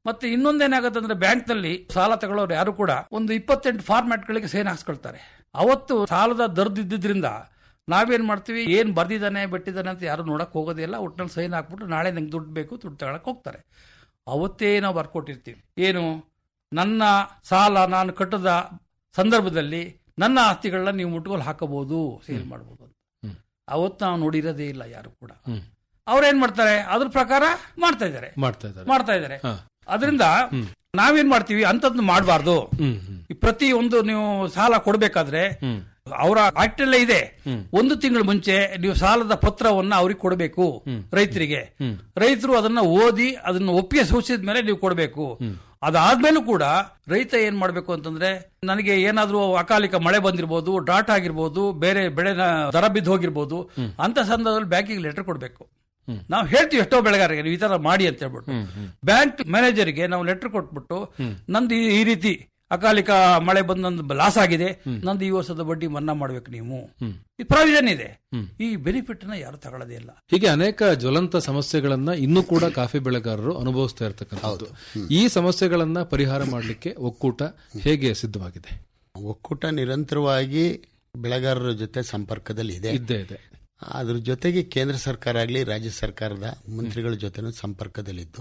ಮತ್ತೆ ಇನ್ನೊಂದೇನಾಗುತ್ತೆ ಅಂದ್ರೆ ಬ್ಯಾಂಕ್ ನಲ್ಲಿ ಸಾಲ ತಗೊಳ್ಳೋರು ಯಾರು ಕೂಡ ಒಂದು ಇಪ್ಪತ್ತೆಂಟು ಫಾರ್ಮ್ಯಾಟ್ ಗಳಿಗೆ ಸೈನ್ ಹಾಕ್ಸ್ಕೊಳ್ತಾರೆ ಅವತ್ತು ಸಾಲದ ದರದಿದ್ದರಿಂದ ನಾವೇನ್ ಮಾಡ್ತೀವಿ ಏನ್ ಬರ್ದಿದ್ದಾನೆ ಬಿಟ್ಟಿದ್ದಾನೆ ಅಂತ ಯಾರು ನೋಡಕ್ ಹೋಗೋದೇ ಇಲ್ಲ ಒಟ್ಟಿನಲ್ಲಿ ಸೈನ್ ಹಾಕ್ಬಿಟ್ಟು ನಾಳೆ ನಂಗೆ ದುಡ್ಡು ಬೇಕು ದುಡ್ಡು ತಗೊಳಕ್ ಹೋಗ್ತಾರೆ ಅವತ್ತೇ ನಾವು ಬರ್ಕೊಟ್ಟಿರ್ತೀವಿ ಏನು ನನ್ನ ಸಾಲ ನಾನು ಕಟ್ಟದ ಸಂದರ್ಭದಲ್ಲಿ ನನ್ನ ಆಸ್ತಿಗಳನ್ನ ನೀವು ಮುಟ್ಗೋಲ್ ಹಾಕಬಹುದು ಸೇಲ್ ಮಾಡಬಹುದು ಅಂತ ಅವತ್ತು ನಾವು ನೋಡಿರೋದೇ ಇಲ್ಲ ಯಾರು ಕೂಡ ಹ್ಮ್. ಅವ್ರೇನ್ ಮಾಡ್ತಾರೆ ಅದ್ರ ಪ್ರಕಾರ ಮಾಡ್ತಾ ಇದ್ದಾರೆ ಮಾಡ್ತಾ ಇದ್ದಾರೆ ಮಾಡ್ತಾ ಇದ್ದಾರೆ ಹಾ. ಅದರಿಂದ ನಾವೇನ್ ಮಾಡ್ತೀವಿ ಅಂತದ್ನ ಮಾಡಬಾರ್ದು ಹ್ಮ್ ಹ್ಮ್ ಪ್ರತಿ ಒಂದು ನೀವು ಸಾಲ ಕೊಡಬೇಕಾದ್ರೆ ಹ್ಮ್ ಅವರ ಆಕ್ಟ್ ಅಲ್ಲೇ ಇದೆ ಹ್ಮ್. ಒಂದು ತಿಂಗಳ ಮುಂಚೆ ನೀವು ಸಾಲದ ಪತ್ರವನ್ನ ಅವ್ರಿಗೆ ಕೊಡಬೇಕು ರೈತರಿಗೆ ಹ್ಮ್. ರೈತರು ಅದನ್ನ ಓದಿ ಅದನ್ನ ಒಪ್ಪಿಗೆ ಸೂಚಿಸಿದ ಮೇಲೆ ನೀವು ಕೊಡಬೇಕು ಅದಾದ್ಮೇಲೂ ಕೂಡ ರೈತ ಏನ್ ಮಾಡ್ಬೇಕು ಅಂತಂದ್ರೆ ನನಗೆ ಏನಾದ್ರೂ ಅಕಾಲಿಕ ಮಳೆ ಬಂದಿರಬಹುದು ಡಾಟ್ ಆಗಿರ್ಬೋದು ಬೇರೆ ಬೆಳೆನ ದರ ಬಿದ್ದು ಹೋಗಿರ್ಬೋದು ಅಂತ ಸಂದರ್ಭದಲ್ಲಿ ಬ್ಯಾಂಕಿಗೆ ಲೆಟರ್ ಕೊಡಬೇಕು ನಾವು ಹೇಳ್ತೀವಿ ಎಷ್ಟೋ ಬೆಳೆಗಾರರಿಗೆ ನೀವು ಈ ತರ ಮಾಡಿ ಅಂತ ಹೇಳ್ಬಿಟ್ಟು ಬ್ಯಾಂಕ್ ಮ್ಯಾನೇಜರ್ಗೆ ನಾವು ಲೆಟರ್ ಕೊಟ್ಬಿಟ್ಟು ನಂದು ಈ- ಈ ರೀತಿ ಅಕಾಲಿಕ ಮಳೆ ಬಂದು ನಂದು ಲಾಸ್ ಆಗಿದೆ ನಂದು ಈ ವರ್ಷದ ಬಡ್ಡಿ ಮನ್ನಾ ಮಾಡ್ಬೇಕು ನೀವು ಈ ಪ್ರಾವಿಷನ್ ಇದೆ ಈ ಬೆನಿಫಿಟ್ ನ ಯಾರು ತಗೊಳ್ಳೋದೇ ಇಲ್ಲ ಹೀಗೆ ಅನೇಕ ಜ್ವಲಂತ ಸಮಸ್ಯೆಗಳನ್ನ ಇನ್ನೂ ಕೂಡ ಕಾಫಿ ಬೆಳೆಗಾರರು ಅನುಭವಿಸ್ತಾ ಇರ್ತಕ್ಕಂಥದ್ದು ಈ ಸಮಸ್ಯೆಗಳನ್ನ ಪರಿಹಾರ ಮಾಡಲಿಕ್ಕೆ ಒಕ್ಕೂಟ ಹೇಗೆ ಸಿದ್ಧವಾಗಿದೆ ಒಕ್ಕೂಟ ನಿರಂತರವಾಗಿ ಬೆಳೆಗಾರರ ಜೊತೆ ಸಂಪರ್ಕದಲ್ಲಿ ಇದೆ ಇದ್ದೇ ಇದೆ ಅದ್ರ ಜೊತೆಗೆ ಕೇಂದ್ರ ಸರ್ಕಾರ ಆಗಲಿ ರಾಜ್ಯ ಸರ್ಕಾರದ ಮಂತ್ರಿಗಳ ಜೊತೆನೂ ಸಂಪರ್ಕದಲ್ಲಿದ್ದು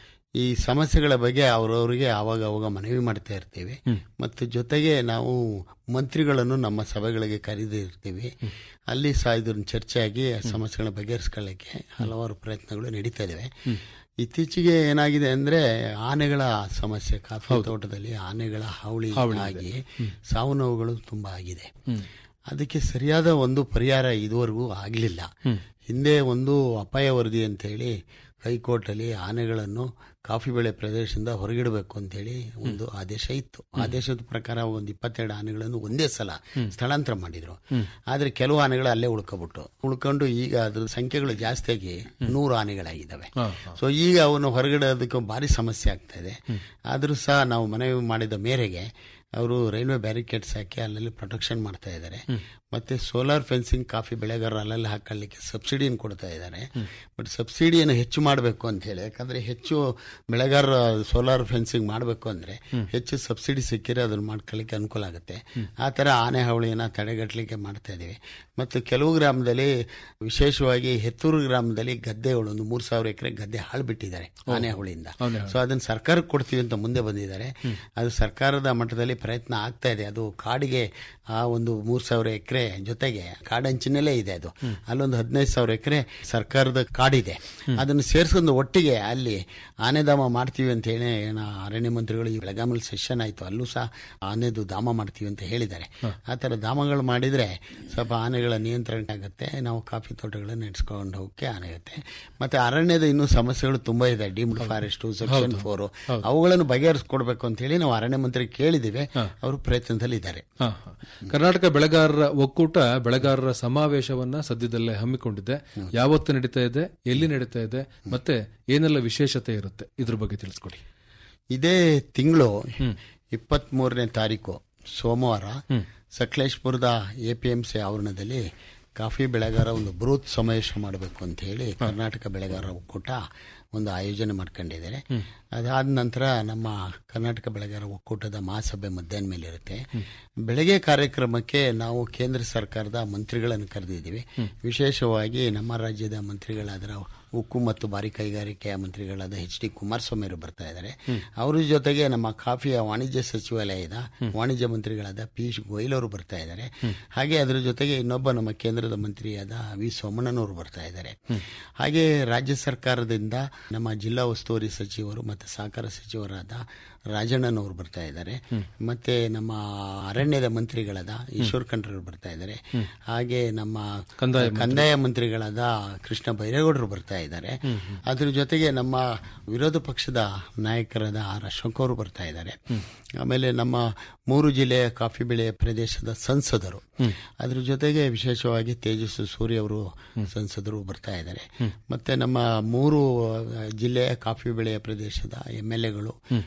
ಈ ಸಮಸ್ಯೆಗಳ ಬಗ್ಗೆ ಅವರವರಿಗೆ ಆವಾಗ ಅವಾಗ ಮನವಿ ಮಾಡ್ತಾ ಇರ್ತೀವಿ ಮತ್ತು ಜೊತೆಗೆ ನಾವು ಮಂತ್ರಿಗಳನ್ನು ನಮ್ಮ ಸಭೆಗಳಿಗೆ ಕರೆದಿರ್ತೀವಿ ಅಲ್ಲಿ ಸಹ ಇದನ್ನ ಚರ್ಚೆಯಾಗಿ ಆ ಸಮಸ್ಯೆಗಳನ್ನ ಬಗೆಹರಿಸ್ಕೊಳ್ಳಿಕ್ಕೆ ಹಲವಾರು ಪ್ರಯತ್ನಗಳು ನಡೀತಾ ಇದಾವೆ ಇತ್ತೀಚೆಗೆ ಏನಾಗಿದೆ ಅಂದ್ರೆ ಆನೆಗಳ ಸಮಸ್ಯೆ ಕಾಫಿ ತೋಟದಲ್ಲಿ ಆನೆಗಳ ಹಾವಳಿ ಆಗಿ ಸಾವು ನೋವುಗಳು ತುಂಬಾ ಆಗಿದೆ ಅದಕ್ಕೆ ಸರಿಯಾದ ಒಂದು ಪರಿಹಾರ ಇದುವರೆಗೂ ಆಗಲಿಲ್ಲ ಹಿಂದೆ ಒಂದು ಅಪಾಯ ವರದಿ ಅಂತ ಹೇಳಿ ಹೈಕೋರ್ಟ್ ಅಲ್ಲಿ ಆನೆಗಳನ್ನು ಕಾಫಿ ಬೆಳೆ ಪ್ರದೇಶದಿಂದ ಹೊರಗಿಡಬೇಕು ಅಂತ ಹೇಳಿ ಒಂದು ಆದೇಶ ಇತ್ತು ಆದೇಶದ ಪ್ರಕಾರ ಒಂದು ಇಪ್ಪತ್ತೆರಡು ಆನೆಗಳನ್ನು ಒಂದೇ ಸಲ ಸ್ಥಳಾಂತರ ಮಾಡಿದ್ರು ಆದ್ರೆ ಕೆಲವು ಆನೆಗಳು ಅಲ್ಲೇ ಉಳ್ಕೊಬಿಟ್ಟು ಉಳ್ಕೊಂಡು ಈಗ ಅದ್ರ ಸಂಖ್ಯೆಗಳು ಜಾಸ್ತಿಯಾಗಿ ನೂರು ಆನೆಗಳಾಗಿದ್ದಾವೆ ಸೊ ಈಗ ಅವನು ಹೊರಗಿಡೋದಕ್ಕೆ ಭಾರಿ ಸಮಸ್ಯೆ ಆಗ್ತಾ ಇದೆ ಆದ್ರೂ ಸಹ ನಾವು ಮನವಿ ಮಾಡಿದ ಮೇರೆಗೆ ಅವರು ರೈಲ್ವೆ ಬ್ಯಾರಿಕೇಡ್ಸ್ ಹಾಕಿ ಅಲ್ಲಲ್ಲಿ ಪ್ರೊಟೆಕ್ಷನ್ ಮಾಡ್ತಾ ಇದ್ದಾರೆ ಮತ್ತೆ ಸೋಲಾರ್ ಫೆನ್ಸಿಂಗ್ ಕಾಫಿ ಬೆಳೆಗಾರರು ಅಲ್ಲಲ್ಲಿ ಹಾಕೊಳ್ಳಿಕ್ಕೆ ಸಬ್ಸಿಡಿಯನ್ನು ಕೊಡ್ತಾ ಇದ್ದಾರೆ ಬಟ್ ಸಬ್ಸಿಡಿಯನ್ನು ಹೆಚ್ಚು ಮಾಡಬೇಕು ಅಂತ ಹೇಳಿ ಯಾಕಂದ್ರೆ ಹೆಚ್ಚು ಬೆಳೆಗಾರರ ಸೋಲಾರ್ ಫೆನ್ಸಿಂಗ್ ಮಾಡಬೇಕು ಅಂದ್ರೆ ಹೆಚ್ಚು ಸಬ್ಸಿಡಿ ಸಿಕ್ಕಿದ್ರೆ ಅದನ್ನ ಮಾಡ್ಕೊಳ್ಳಿಕ್ಕೆ ಅನುಕೂಲ ಆಗುತ್ತೆ ಆ ತರ ಆನೆ ಹಾವಳಿಯನ್ನ ತಡೆಗಟ್ಟಲಿಕ್ಕೆ ಮಾಡ್ತಾ ಇದೀವಿ ಮತ್ತು ಕೆಲವು ಗ್ರಾಮದಲ್ಲಿ ವಿಶೇಷವಾಗಿ ಹೆತ್ತೂರು ಗ್ರಾಮದಲ್ಲಿ ಗದ್ದೆಗಳು ಒಂದು ಮೂರ್ ಸಾವಿರ ಎಕರೆ ಗದ್ದೆ ಹಾಳು ಬಿಟ್ಟಿದ್ದಾರೆ ಆನೆ ಹಾವಳಿಯಿಂದ ಸೊ ಅದನ್ನ ಸರ್ಕಾರಕ್ಕೆ ಕೊಡ್ತೀವಿ ಅಂತ ಮುಂದೆ ಬಂದಿದ್ದಾರೆ ಅದು ಸರ್ಕಾರದ ಮಟ್ಟದಲ್ಲಿ ಪ್ರಯತ್ನ ಆಗ್ತಾ ಇದೆ ಅದು ಕಾಡಿಗೆ ಆ ಒಂದು ಮೂರ್ ಸಾವಿರ ಎಕರೆ ಜೊತೆಗೆ ಕಾಡಂಚಿನಲ್ಲೇ ಇದೆ ಅದು ಅಲ್ಲೊಂದು ಹದಿನೈದು ಸಾವಿರ ಎಕರೆ ಸರ್ಕಾರದ ಕಾಡಿದೆ ಅದನ್ನು ಸೇರಿಸ್ಕೊಂಡು ಒಟ್ಟಿಗೆ ಅಲ್ಲಿ ಆನೆಧಾಮ ಮಾಡ್ತೀವಿ ಅಂತ ಹೇಳಿ ಏನೋ ಅರಣ್ಯ ಮಂತ್ರಿಗಳು ಈ ಬೆಳಗಾಮಲ್ಲಿ ಸೆಷನ್ ಆಯ್ತು ಅಲ್ಲೂ ಸಹ ಆನೆದು ಧಾಮ ಮಾಡ್ತೀವಿ ಅಂತ ಹೇಳಿದ್ದಾರೆ ಆ ತರ ಧಾಮಗಳು ಮಾಡಿದ್ರೆ ಸ್ವಲ್ಪ ಆನೆಗಳ ನಿಯಂತ್ರಣ ಆಗುತ್ತೆ ನಾವು ಕಾಫಿ ತೋಟಗಳನ್ನ ನಡೆಸ್ಕೊಂಡು ಹೋಗಕ್ಕೆ ಆಗುತ್ತೆ ಮತ್ತೆ ಅರಣ್ಯದ ಇನ್ನೂ ಸಮಸ್ಯೆಗಳು ತುಂಬಾ ಇದೆ ಡೀಮ್ಡ್ ಫಾರೆಸ್ಟ್ ಸೆಕ್ಷನ್ ಫೋರ್ ಅವುಗಳನ್ನು ಬಗೆಹರಿಸ್ಕೊಡ್ಬೇಕು ಅಂತ ಹೇಳಿ ನಾವು ಅರಣ್ಯ ಮಂತ್ರಿ ಕೇಳಿದಿವೆ ಅವರು ಪ್ರಯತ್ನದಲ್ಲಿ ಇದ್ದಾರೆ ಹಾ, ಹಾ. ಕರ್ನಾಟಕ ಬೆಳೆಗಾರರ ಒಕ್ಕೂಟ ಬೆಳೆಗಾರರ ಸಮಾವೇಶವನ್ನ ಸದ್ಯದಲ್ಲೇ ಹಮ್ಮಿಕೊಂಡಿದೆ ಯಾವತ್ತು ನಡೀತಾ ಇದೆ ಎಲ್ಲಿ ನಡೀತಾ ಇದೆ ಮತ್ತೆ ಏನೆಲ್ಲ ವಿಶೇಷತೆ ಇರುತ್ತೆ ಇದ್ರ ಬಗ್ಗೆ ತಿಳಿಸ್ಕೊಡಿ ಇದೇ ತಿಂಗಳು ಇಪ್ಪತ್ತ್ ಮೂರನೇ ತಾರೀಕು ಸೋಮವಾರ ಸಕಲೇಶ್ಪುರದ ಎಪಿಎಂಸಿ ಆವರಣದಲ್ಲಿ ಕಾಫಿ ಬೆಳೆಗಾರ ಒಂದು ಬೃಹತ್ ಸಮಾವೇಶ ಮಾಡಬೇಕು ಅಂತ ಹೇಳಿ ಕರ್ನಾಟಕ ಬೆಳೆಗಾರರ ಒಕ್ಕೂಟ ಒಂದು ಆಯೋಜನೆ ಮಾಡ್ಕೊಂಡಿದ್ದಾರೆ ಅದಾದ ನಂತರ ನಮ್ಮ ಕರ್ನಾಟಕ ಬೆಳೆಗಾರ ಒಕ್ಕೂಟದ ಮಹಾಸಭೆ ಮಧ್ಯಾಹ್ನ ಮೇಲೆ ಇರುತ್ತೆ ಬೆಳಗ್ಗೆ ಕಾರ್ಯಕ್ರಮಕ್ಕೆ ನಾವು ಕೇಂದ್ರ ಸರ್ಕಾರದ ಮಂತ್ರಿಗಳನ್ನು ಕರೆದಿದ್ದೀವಿ ವಿಶೇಷವಾಗಿ ನಮ್ಮ ರಾಜ್ಯದ ಮಂತ್ರಿಗಳಾದ ಉಕ್ಕು ಮತ್ತು ಭಾರಿ ಕೈಗಾರಿಕೆಯ ಮಂತ್ರಿಗಳಾದ ಎಚ್ ಡಿ ಕುಮಾರಸ್ವಾಮಿ ಅವರು ಬರ್ತಾ ಇದ್ದಾರೆ ಅವರ ಜೊತೆಗೆ ನಮ್ಮ ಕಾಫಿಯ ವಾಣಿಜ್ಯ ಸಚಿವಾಲಯದ ವಾಣಿಜ್ಯ ಮಂತ್ರಿಗಳಾದ ಪಿಯೂಷ್ ಗೋಯಲ್ ಅವರು ಬರ್ತಾ ಇದ್ದಾರೆ ಹಾಗೆ ಅದರ ಜೊತೆಗೆ ಇನ್ನೊಬ್ಬ ನಮ್ಮ ಕೇಂದ್ರದ ಮಂತ್ರಿಯಾದ ವಿ ಸೋಮಣ್ಣನವರು ಬರ್ತಾ ಇದ್ದಾರೆ ಹಾಗೆ ರಾಜ್ಯ ಸರ್ಕಾರದಿಂದ ನಮ್ಮ ಜಿಲ್ಲಾ ಉಸ್ತುವಾರಿ ಸಚಿವರು ಮತ್ತು ಸಹಕಾರ ಸಚಿವರಾದ ರಾಜಣ್ಣನವರು ಬರ್ತಾ ಇದ್ದಾರೆ ಮತ್ತೆ ನಮ್ಮ ಅರಣ್ಯದ ಮಂತ್ರಿಗಳಾದ ಈಶ್ವರ್ ಖಂಡ್ರವರು ಬರ್ತಾ ಇದ್ದಾರೆ ಹಾಗೆ ನಮ್ಮ ಕಂದಾಯ ಮಂತ್ರಿಗಳಾದ ಕೃಷ್ಣ ಬೈರೇಗೌಡರು ಬರ್ತಾ ಇದ್ದಾರೆ ಅದ್ರ ಜೊತೆಗೆ ನಮ್ಮ ವಿರೋಧ ಪಕ್ಷದ ನಾಯಕರಾದ ಆರ್ ಅಶೋಕ್ ಅವರು ಬರ್ತಾ ಇದ್ದಾರೆ ಆಮೇಲೆ ನಮ್ಮ ಮೂರು ಜಿಲ್ಲೆಯ ಕಾಫಿ ಬೆಳೆಯ ಪ್ರದೇಶದ ಸಂಸದರು ಅದ್ರ ಜೊತೆಗೆ ವಿಶೇಷವಾಗಿ ತೇಜಸ್ವಿ ಸೂರ್ಯ ಅವರು ಸಂಸದರು ಬರ್ತಾ ಇದ್ದಾರೆ ಮತ್ತೆ ನಮ್ಮ ಮೂರು ಜಿಲ್ಲೆಯ ಕಾಫಿ ಬೆಳೆಯ ಪ್ರದೇಶದ ಎಂ ಎಲ್ ಎಗಳು ಎಂ ಎಲ್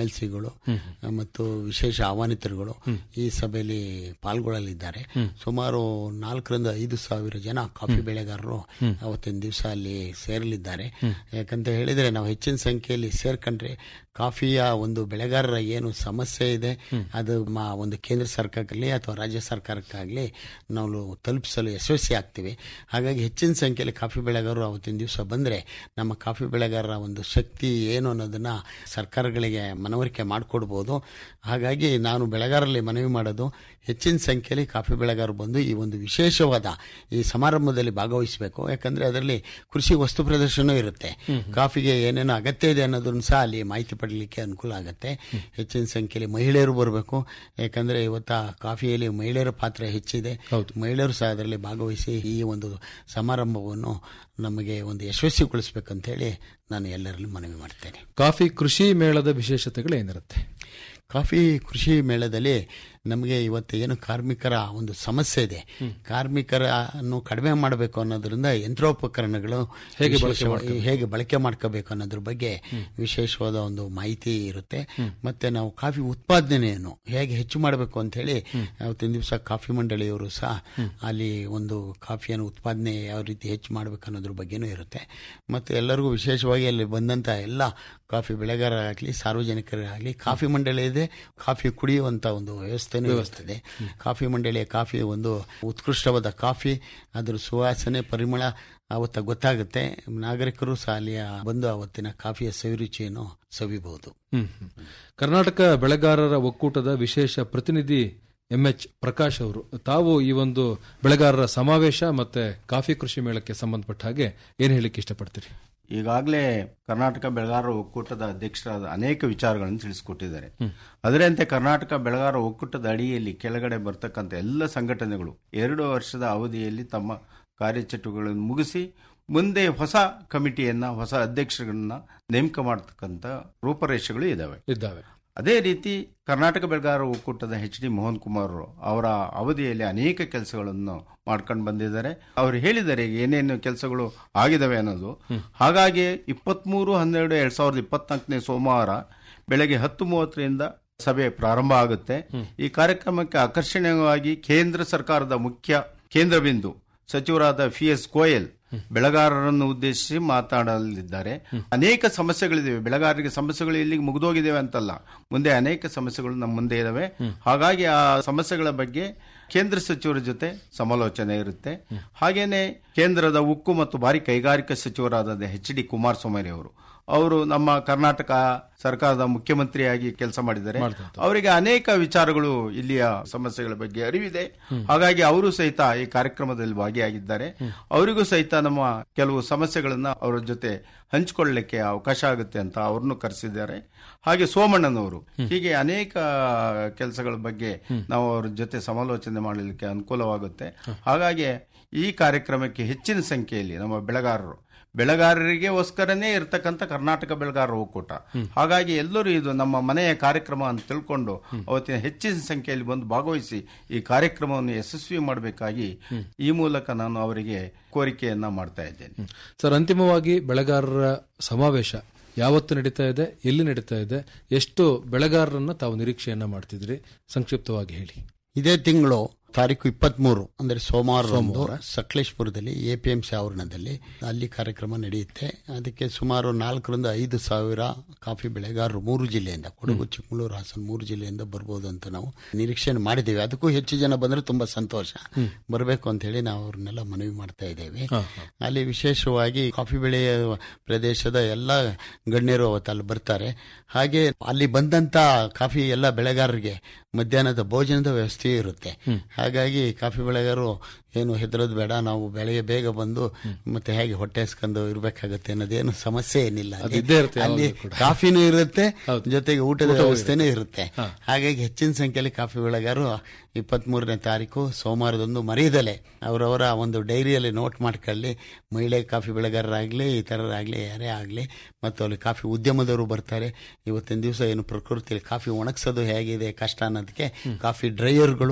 ಎಲ್ ಸಿಗಳು ಮತ್ತು ವಿಶೇಷ ಆಹ್ವಾನಿತರುಗಳು ಈ ಸಭೆಯಲ್ಲಿ ಪಾಲ್ಗೊಳ್ಳಲಿದ್ದಾರೆ ಸುಮಾರು ನಾಲ್ಕರಿಂದ ಐದು ಸಾವಿರ ಜನ ಕಾಫಿ ಬೆಳೆಗಾರರು ಅವತ್ತಿನ ದಿವಸ ಅಲ್ಲಿ ಸೇರಲಿದ್ದಾರೆ ಯಾಕಂತ ಹೇಳಿದ್ರೆ ನಾವು ಹೆಚ್ಚಿನ ಸಂಖ್ಯೆಯಲ್ಲಿ ಸೇರ್ಕೊಂಡ್ರೆ ಕಾಫಿಯ ಒಂದು ಬೆಳೆಗಾರರ ಏನು ಸಮಸ್ಯೆ ಇದೆ ಅದು ಮ- ಒಂದು ಕೇಂದ್ರ ಸರ್ಕಾರಕ್ಕಾಗಲಿ ಅಥವಾ ರಾಜ್ಯ ಸರ್ಕಾರಕ್ಕಾಗಲಿ ನಾವು ತಲುಪಿಸಲು ಯಶಸ್ವಿ ಆಗ್ತೀವಿ ಹಾಗಾಗಿ ಹೆಚ್ಚಿನ ಸಂಖ್ಯೆಯಲ್ಲಿ ಕಾಫಿ ಬೆಳೆಗಾರರು ಅವತ್ತಿನ ದಿವಸ ಬಂದರೆ ನಮ್ಮ ಕಾಫಿ ಬೆಳೆಗಾರರ ಒಂದು ಶಕ್ತಿ ಏನು ಅನ್ನೋದನ್ನ ಸರ್ಕಾರಗಳಿಗೆ ಮನವರಿಕೆ ಮಾಡಿಕೊಡ್ಬೋದು ಹಾಗಾಗಿ ನಾನು ಬೆಳೆಗಾರರಲ್ಲಿ ಮನವಿ ಮಾಡೋದು ಹೆಚ್ಚಿನ ಸಂಖ್ಯೆಯಲ್ಲಿ ಕಾಫಿ ಬೆಳೆಗಾರರು ಬಂದು ಈ ಒಂದು ವಿಶೇಷವಾದ ಈ ಸಮಾರಂಭದಲ್ಲಿ ಭಾಗವಹಿಸಬೇಕು ಯಾಕಂದ್ರೆ ಅದರಲ್ಲಿ ಕೃಷಿ ವಸ್ತು ಪ್ರದರ್ಶನ ಇರುತ್ತೆ ಕಾಫಿಗೆ ಏನೇನು ಅಗತ್ಯ ಇದೆ ಅನ್ನೋದನ್ನು ಸಹ ಅಲ್ಲಿ ಮಾಹಿತಿ ಪಡಲಿಕ್ಕೆ ಅನುಕೂಲ ಆಗುತ್ತೆ ಹೆಚ್ಚಿನ ಸಂಖ್ಯೆಯಲ್ಲಿ ಮಹಿಳೆಯರು ಬರಬೇಕು ಯಾಕಂದ್ರೆ ಇವತ್ತ ಕಾಫಿಯಲ್ಲಿ ಮಹಿಳೆಯರ ಪಾತ್ರ ಹೆಚ್ಚಿದೆ ಮಹಿಳೆಯರು ಸಹ ಅದರಲ್ಲಿ ಭಾಗವಹಿಸಿ ಈ ಒಂದು ಸಮಾರಂಭವನ್ನು ನಮಗೆ ಒಂದು ಯಶಸ್ವಿಗೊಳಿಸಬೇಕಂತ ಹೇಳಿ ನಾನು ಎಲ್ಲರಲ್ಲಿ ಮನವಿ ಮಾಡ್ತೇನೆ ಕಾಫಿ ಕೃಷಿ ಮೇಳದ ವಿಶೇಷತೆಗಳು ಏನಿರುತ್ತೆ ಕಾಫಿ ಕೃಷಿ ಮೇಳದಲ್ಲಿ ನಮಗೆ ಇವತ್ತು ಏನು ಕಾರ್ಮಿಕರ ಒಂದು ಸಮಸ್ಯೆ ಇದೆ ಕಾರ್ಮಿಕರನ್ನು ಕಡಿಮೆ ಮಾಡಬೇಕು ಅನ್ನೋದ್ರಿಂದ ಯಂತ್ರೋಪಕರಣಗಳು ಹೇಗೆ ಬಳಕೆ ವಿಶೇಷವಾಗಿ ಹೇಗೆ ಬಳಕೆ ಮಾಡ್ಕೋಬೇಕು ಅನ್ನೋದ್ರ ಬಗ್ಗೆ ವಿಶೇಷವಾದ ಒಂದು ಮಾಹಿತಿ ಇರುತ್ತೆ ಮತ್ತೆ ನಾವು ಕಾಫಿ ಉತ್ಪಾದನೆಯನ್ನು ಹೇಗೆ ಹೆಚ್ಚು ಮಾಡಬೇಕು ಅಂತ ಹೇಳಿ ಅವತ್ತಿನ ದಿವಸ ಕಾಫಿ ಮಂಡಳಿಯವರು ಸಹ ಅಲ್ಲಿ ಒಂದು ಕಾಫಿಯನ್ನು ಉತ್ಪಾದನೆ ಯಾವ ರೀತಿ ಹೆಚ್ಚು ಮಾಡಬೇಕು ಅನ್ನೋದ್ರ ಬಗ್ಗೆನೂ ಇರುತ್ತೆ ಮತ್ತೆ ಎಲ್ಲರಿಗೂ ವಿಶೇಷವಾಗಿ ಅಲ್ಲಿ ಬಂದಂತ ಎಲ್ಲ ಕಾಫಿ ಬೆಳೆಗಾರರಾಗಲಿ ಸಾರ್ವಜನಿಕರಾಗಲಿ ಕಾಫಿ ಮಂಡಳಿ ಇದೆ ಕಾಫಿ ಕುಡಿಯುವಂತ ಒಂದು ವ್ಯವಸ್ಥೆನೂ ಇರುತ್ತದೆ ಕಾಫಿ ಮಂಡಳಿಯ ಕಾಫಿ ಒಂದು ಉತ್ಕೃಷ್ಟವಾದ ಕಾಫಿ ಅದರ ಸುವಾಸನೆ ಪರಿಮಳ ಅವತ್ತ ಗೊತ್ತಾಗುತ್ತೆ ನಾಗರಿಕರು ಸಹ ಅಲ್ಲಿಯ ಬಂದು ಅವತ್ತಿನ ಕಾಫಿಯ ಸವಿರುಚಿಯನ್ನು ಸವಿಬಹುದು ಹ್ಮ್ ಹ್ಮ್. ಕರ್ನಾಟಕ ಬೆಳೆಗಾರರ ಒಕ್ಕೂಟದ ವಿಶೇಷ ಪ್ರತಿನಿಧಿ ಎಂ ಎಚ್ ಪ್ರಕಾಶ್ ಅವರು ತಾವು ಈ ಒಂದು ಬೆಳೆಗಾರರ ಸಮಾವೇಶ ಮತ್ತೆ ಕಾಫಿ ಕೃಷಿ ಮೇಳಕ್ಕೆ ಸಂಬಂಧಪಟ್ಟ ಹಾಗೆ ಏನ್ ಹೇಳಿಕ್ಕೆ ಇಷ್ಟಪಡ್ತೀರಿ ಈಗಾಗಲೇ ಕರ್ನಾಟಕ ಬೆಳೆಗಾರರ ಒಕ್ಕೂಟದ ಅಧ್ಯಕ್ಷರಾದ ಅನೇಕ ವಿಚಾರಗಳನ್ನು ತಿಳಿಸಿಕೊಟ್ಟಿದ್ದಾರೆ ಅದರಂತೆ ಕರ್ನಾಟಕ ಬೆಳೆಗಾರರ ಒಕ್ಕೂಟದ ಅಡಿಯಲ್ಲಿ ಕೆಳಗಡೆ ಬರ್ತಕ್ಕಂಥ ಎಲ್ಲ ಸಂಘಟನೆಗಳು ಎರಡು ವರ್ಷದ ಅವಧಿಯಲ್ಲಿ ತಮ್ಮ ಕಾರ್ಯಚಟುವಟಿಕೆಗಳನ್ನು ಮುಗಿಸಿ ಮುಂದೆ ಹೊಸ ಕಮಿಟಿಯನ್ನ ಹೊಸ ಅಧ್ಯಕ್ಷರನ್ನ ನೇಮಕ ಮಾಡತಕ್ಕಂಥ ರೂಪರೇಷೆಗಳು ಇದಾವೆ ಇದ್ದಾವೆ ಅದೇ ರೀತಿ ಕರ್ನಾಟಕ ಬೆಳೆಗಾರರ ಒಕ್ಕೂಟದ ಎಚ್ ಡಿ ಮೋಹನ್ ಕುಮಾರ್ ಅವರ ಅವಧಿಯಲ್ಲಿ ಅನೇಕ ಕೆಲಸಗಳನ್ನು ಮಾಡ್ಕೊಂಡು ಬಂದಿದ್ದಾರೆ ಅವರು ಹೇಳಿದ್ದಾರೆ ಏನೇನು ಕೆಲಸಗಳು ಆಗಿದಾವೆ ಅನ್ನೋದು ಹಾಗಾಗಿ ಇಪ್ಪತ್ಮೂರು ಹನ್ನೆರಡು ಎರಡ್ ಸಾವಿರದ ಇಪ್ಪತ್ನಾಲ್ಕನೇ ಸೋಮವಾರ ಬೆಳಗ್ಗೆ ಹತ್ತು ಮೂವತ್ತರಿಂದ ಸಭೆ ಪ್ರಾರಂಭ ಆಗುತ್ತೆ ಈ ಕಾರ್ಯಕ್ರಮಕ್ಕೆ ಆಕರ್ಷಣೀಯವಾಗಿ ಕೇಂದ್ರ ಸರ್ಕಾರದ ಮುಖ್ಯ ಕೇಂದ್ರ ಬಿಂದು ಸಚಿವರಾದ ಪಿ ಎಸ್ ಗೋಯಲ್ ಬೆಳೆಗಾರರನ್ನು ಉದ್ದೇಶಿಸಿ ಮಾತನಾಡಲಿದ್ದಾರೆ ಅನೇಕ ಸಮಸ್ಯೆಗಳಿವೆ ಬೆಳೆಗಾರರಿಗೆ ಸಮಸ್ಯೆಗಳು ಇಲ್ಲಿಗೆ ಮುಗಿದೋಗಿದ್ದೇವೆ ಅಂತಲ್ಲ ಮುಂದೆ ಅನೇಕ ಸಮಸ್ಯೆಗಳು ನಮ್ಮ ಮುಂದೆ ಇದಾವೆ ಹಾಗಾಗಿ ಆ ಸಮಸ್ಯೆಗಳ ಬಗ್ಗೆ ಕೇಂದ್ರ ಸಚಿವರ ಜೊತೆ ಸಮಾಲೋಚನೆ ಇರುತ್ತೆ ಹಾಗೇನೆ ಕೇಂದ್ರದ ಉಕ್ಕು ಮತ್ತು ಭಾರಿ ಕೈಗಾರಿಕಾ ಸಚಿವರಾದ ಎಚ್ ಡಿ ಕುಮಾರಸ್ವಾಮಿ ಅವರು ಅವರು ನಮ್ಮ ಕರ್ನಾಟಕ ಸರ್ಕಾರದ ಮುಖ್ಯಮಂತ್ರಿಯಾಗಿ ಕೆಲಸ ಮಾಡಿದ್ದಾರೆ ಅವರಿಗೆ ಅನೇಕ ವಿಚಾರಗಳು ಇಲ್ಲಿಯ ಸಮಸ್ಯೆಗಳ ಬಗ್ಗೆ ಅರಿವಿದೆ ಹಾಗಾಗಿ ಅವರು ಸಹಿತ ಈ ಕಾರ್ಯಕ್ರಮದಲ್ಲಿ ಭಾಗಿಯಾಗಿದ್ದಾರೆ ಅವರಿಗೂ ಸಹಿತ ನಮ್ಮ ಕೆಲವು ಸಮಸ್ಯೆಗಳನ್ನ ಅವರ ಜೊತೆ ಹಂಚಿಕೊಳ್ಳಲಿಕ್ಕೆ ಅವಕಾಶ ಆಗುತ್ತೆ ಅಂತ ಅವ್ರನ್ನು ಕರೆಸಿದ್ದಾರೆ ಹಾಗೆ ಸೋಮಣ್ಣನವರು ಹೀಗೆ ಅನೇಕ ಕೆಲಸಗಳ ಬಗ್ಗೆ ನಾವು ಅವ್ರ ಜೊತೆ ಸಮಾಲೋಚನೆ ಮಾಡಲಿಕ್ಕೆ ಅನುಕೂಲವಾಗುತ್ತೆ ಹಾಗಾಗಿ ಈ ಕಾರ್ಯಕ್ರಮಕ್ಕೆ ಹೆಚ್ಚಿನ ಸಂಖ್ಯೆಯಲ್ಲಿ ನಮ್ಮ ಬೆಳೆಗಾರರು ಬೆಳೆಗಾರರಿಗೆಗೋಸ್ಕರನೇ ಇರತಕ್ಕಂಥ ಕರ್ನಾಟಕ ಬೆಳೆಗಾರರ ಒಕ್ಕೂಟ ಹಾಗಾಗಿ ಎಲ್ಲರೂ ಇದು ನಮ್ಮ ಮನೆಯ ಕಾರ್ಯಕ್ರಮ ಅಂತ ತಿಳ್ಕೊಂಡು ಅವತ್ತಿನ ಹೆಚ್ಚಿನ ಸಂಖ್ಯೆಯಲ್ಲಿ ಬಂದು ಭಾಗವಹಿಸಿ ಈ ಕಾರ್ಯಕ್ರಮವನ್ನು ಯಶಸ್ವಿ ಮಾಡಬೇಕಾಗಿ ಈ ಮೂಲಕ ನಾನು ಅವರಿಗೆ ಕೋರಿಕೆಯನ್ನ ಮಾಡ್ತಾ ಇದ್ದೇನೆ ಸರ್ ಅಂತಿಮವಾಗಿ ಬೆಳೆಗಾರರ ಸಮಾವೇಶ ಯಾವತ್ತು ನಡೀತಾ ಇದೆ ಎಲ್ಲಿ ನಡೀತಾ ಇದೆ ಎಷ್ಟು ಬೆಳೆಗಾರರನ್ನ ತಾವು ನಿರೀಕ್ಷೆಯನ್ನ ಮಾಡ್ತಿದ್ರಿ ಸಂಕ್ಷಿಪ್ತವಾಗಿ ಹೇಳಿ ಇದೇ ತಿಂಗಳು ತಾರೀಕು ಇಪ್ಪತ್ಮೂರು ಅಂದ್ರೆ ಸೋಮವಾರ ಸಕಲೇಶ್ಪುರದಲ್ಲಿ ಎಪಿಎಂಸಿ ಆವರಣದಲ್ಲಿ ಅಲ್ಲಿ ಕಾರ್ಯಕ್ರಮ ನಡೆಯುತ್ತೆ ಅದಕ್ಕೆ ಸುಮಾರು ನಾಲ್ಕರಿಂದ ಐದು ಸಾವಿರ ಕಾಫಿ ಬೆಳೆಗಾರರು ಮೂರು ಜಿಲ್ಲೆಯಿಂದ ಕೊಡಗು ಚಿಕ್ಕಮಗಳೂರು ಹಾಸನ ಮೂರು ಜಿಲ್ಲೆಯಿಂದ ಬರ್ಬೋದು ಅಂತ ನಾವು ನಿರೀಕ್ಷೆ ಮಾಡಿದ್ದೇವೆ ಅದಕ್ಕೂ ಹೆಚ್ಚು ಜನ ಬಂದ್ರೆ ತುಂಬಾ ಸಂತೋಷ ಬರಬೇಕು ಅಂತ ಹೇಳಿ ನಾವು ಅವ್ರನ್ನೆಲ್ಲ ಮನವಿ ಮಾಡ್ತಾ ಇದ್ದೇವೆ ಅಲ್ಲಿ ವಿಶೇಷವಾಗಿ ಕಾಫಿ ಬೆಳೆಯ ಪ್ರದೇಶದ ಎಲ್ಲ ಗಣ್ಯರು ಅವತ್ತು ಅಲ್ಲಿ ಬರ್ತಾರೆ ಹಾಗೆ ಅಲ್ಲಿ ಬಂದಂತ ಕಾಫಿ ಎಲ್ಲ ಬೆಳೆಗಾರರಿಗೆ ಮಧ್ಯಾಹ್ನದ ಭೋಜನದ ವ್ಯವಸ್ಥೆ ಇರುತ್ತೆ ಹಾಗಾಗಿ ಕಾಫಿ ಬೆಳೆಗಾರರು ಏನು ಹೆದರೋದು ಬೇಡ ನಾವು ಬೆಳಗ್ಗೆ ಬೇಗ ಬಂದು ಮತ್ತೆ ಹೇಗೆ ಹೊಟ್ಟೆ ಹಸ್ಕೊಂಡು ಇರ್ಬೇಕಾಗತ್ತೆ ಅನ್ನೋದೇನು ಸಮಸ್ಯೆ ಏನಿಲ್ಲ ಅಲ್ಲಿ. ಅದು ಇದ್ದೇ ಇರುತ್ತೆ ಅಲ್ಲಿ ಯಾವಾಗ್ಲೂ ಕೂಡ. ಕಾಫಿನೂ ಇರುತ್ತೆ ಜೊತೆಗೆ ಊಟದ ವ್ಯವಸ್ಥೆನೂ ಇರುತ್ತೆ ಹಾಗಾಗಿ ಹೆಚ್ಚಿನ ಸಂಖ್ಯೆಯಲ್ಲಿ ಕಾಫಿ ಬೆಳೆಗಾರರು ಇಪ್ಪತ್ತ್ ಮೂರನೇ ತಾರೀಕು ಸೋಮವಾರದಂದು ಮರೆಯದಲೆ ಅವರವರ ಒಂದು ಡೈರಿಯಲ್ಲಿ ನೋಟ್ ಮಾಡ್ಕೊಳ್ಳಿ ಮಹಿಳೆ ಕಾಫಿ ಬೆಳೆಗಾರರಾಗ್ಲಿ ಇತರರಾಗ್ಲಿ ಯಾರೇ ಆಗ್ಲಿ ಮತ್ತು ಅಲ್ಲಿ ಕಾಫಿ ಉದ್ಯಮದವರು ಬರ್ತಾರೆ ಇವತ್ತಿನ ದಿವಸ ಏನು ಪ್ರಕೃತಿಯಲ್ಲಿ ಕಾಫಿ ಒಣಗಿಸೋದು ಹೇಗಿದೆ ಕಷ್ಟ ಅನ್ನೋದಕ್ಕೆ ಕಾಫಿ ಡ್ರೈಯರ್ಗಳು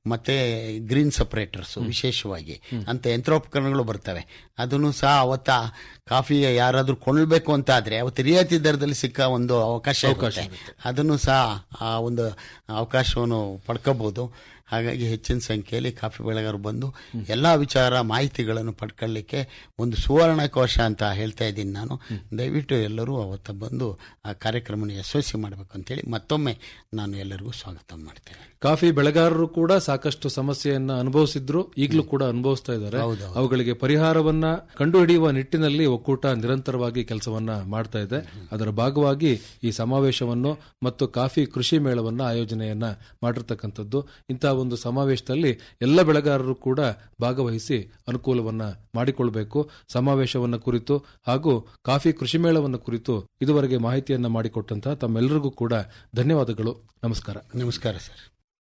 ಮತ್ತೆ ಗ್ರೀನ್ ಸಪರೇಟರ್ಸ್ ವಿಶೇಷವಾಗಿ ಅಂತ ಯಂತ್ರೋಪಕರಣಗಳು ಬರ್ತವೆ ಅದನ್ನು ಸಹ ಅವತ್ತ ಕಾಫಿ ಯಾರಾದ್ರೂ ಕೊಳ್ಳಬೇಕು ಅಂತ ಆದ್ರೆ ಅವತ್ತು ರಿಯಾಯಿತಿ ದರದಲ್ಲಿ ಸಿಕ್ಕ ಒಂದು ಅವಕಾಶ ಇರುತ್ತೆ. ಅದನ್ನು ಸಹ ಆ ಒಂದು ಅವಕಾಶವನ್ನು ಪಡ್ಕೋಬಹುದು ಹಾಗಾಗಿ ಹೆಚ್ಚಿನ ಸಂಖ್ಯೆಯಲ್ಲಿ ಕಾಫಿ ಬೆಳೆಗಾರರು ಬಂದು ಎಲ್ಲಾ ವಿಚಾರ ಮಾಹಿತಿಗಳನ್ನು ಪಡ್ಕೊಳ್ಳಿಕ್ಕೆ ಒಂದು ಸುವರ್ಣಕೋಶ ಅಂತ ಹೇಳ್ತಾ ಇದ್ದೀನಿ ನಾನು ದಯವಿಟ್ಟು ಎಲ್ಲರೂ ಅವತ್ತ ಬಂದು ಆ ಕಾರ್ಯಕ್ರಮನ ಯಶಸ್ವಿ ಮಾಡಬೇಕು ಅಂತೇಳಿ ಮತ್ತೊಮ್ಮೆ ನಾನು ಎಲ್ಲರಿಗೂ ಸ್ವಾಗತ ಮಾಡ್ತೇನೆ ಕಾಫಿ ಬೆಳೆಗಾರರು ಕೂಡ ಸಾಕಷ್ಟು ಸಮಸ್ಯೆಯನ್ನ ಅನುಭವಿಸಿದ್ರು ಈಗಲೂ ಕೂಡ ಅನುಭವಿಸ್ತಾ ಇದ್ದಾರೆ ಹೌದು. ಅವುಗಳಿಗೆ ಪರಿಹಾರವನ್ನ ಕಂಡುಹಿಡಿಯುವ ನಿಟ್ಟಿನಲ್ಲಿ ಒಕ್ಕೂಟ ನಿರಂತರವಾಗಿ ಕೆಲಸವನ್ನ ಮಾಡ್ತಾ ಇದೆ ಅದರ ಭಾಗವಾಗಿ ಈ ಸಮಾವೇಶವನ್ನು ಮತ್ತು ಕಾಫಿ ಕೃಷಿ ಮೇಳವನ್ನ ಆಯೋಜನೆಯನ್ನ ಮಾಡಿರ್ತಕ್ಕಂಥದ್ದು ಇಂತಹ ಒಂದು ಸಮಾವೇಶದಲ್ಲಿ ಎಲ್ಲ ಬೆಳೆಗಾರರು ಕೂಡ ಭಾಗವಹಿಸಿ ಅನುಕೂಲವನ್ನ ಮಾಡಿಕೊಳ್ಬೇಕು ಸಮಾವೇಶವನ್ನ ಕುರಿತು ಹಾಗೂ ಕಾಫಿ ಕೃಷಿ ಮೇಳವನ್ನ ಕುರಿತು ಇದುವರೆಗೆ ಮಾಹಿತಿಯನ್ನ ಮಾಡಿಕೊಟ್ಟಂತಹ ತಮ್ಮೆಲ್ಲರಿಗೂ ಕೂಡ ಧನ್ಯವಾದಗಳು ನಮಸ್ಕಾರ ನಮಸ್ಕಾರ ಸರ್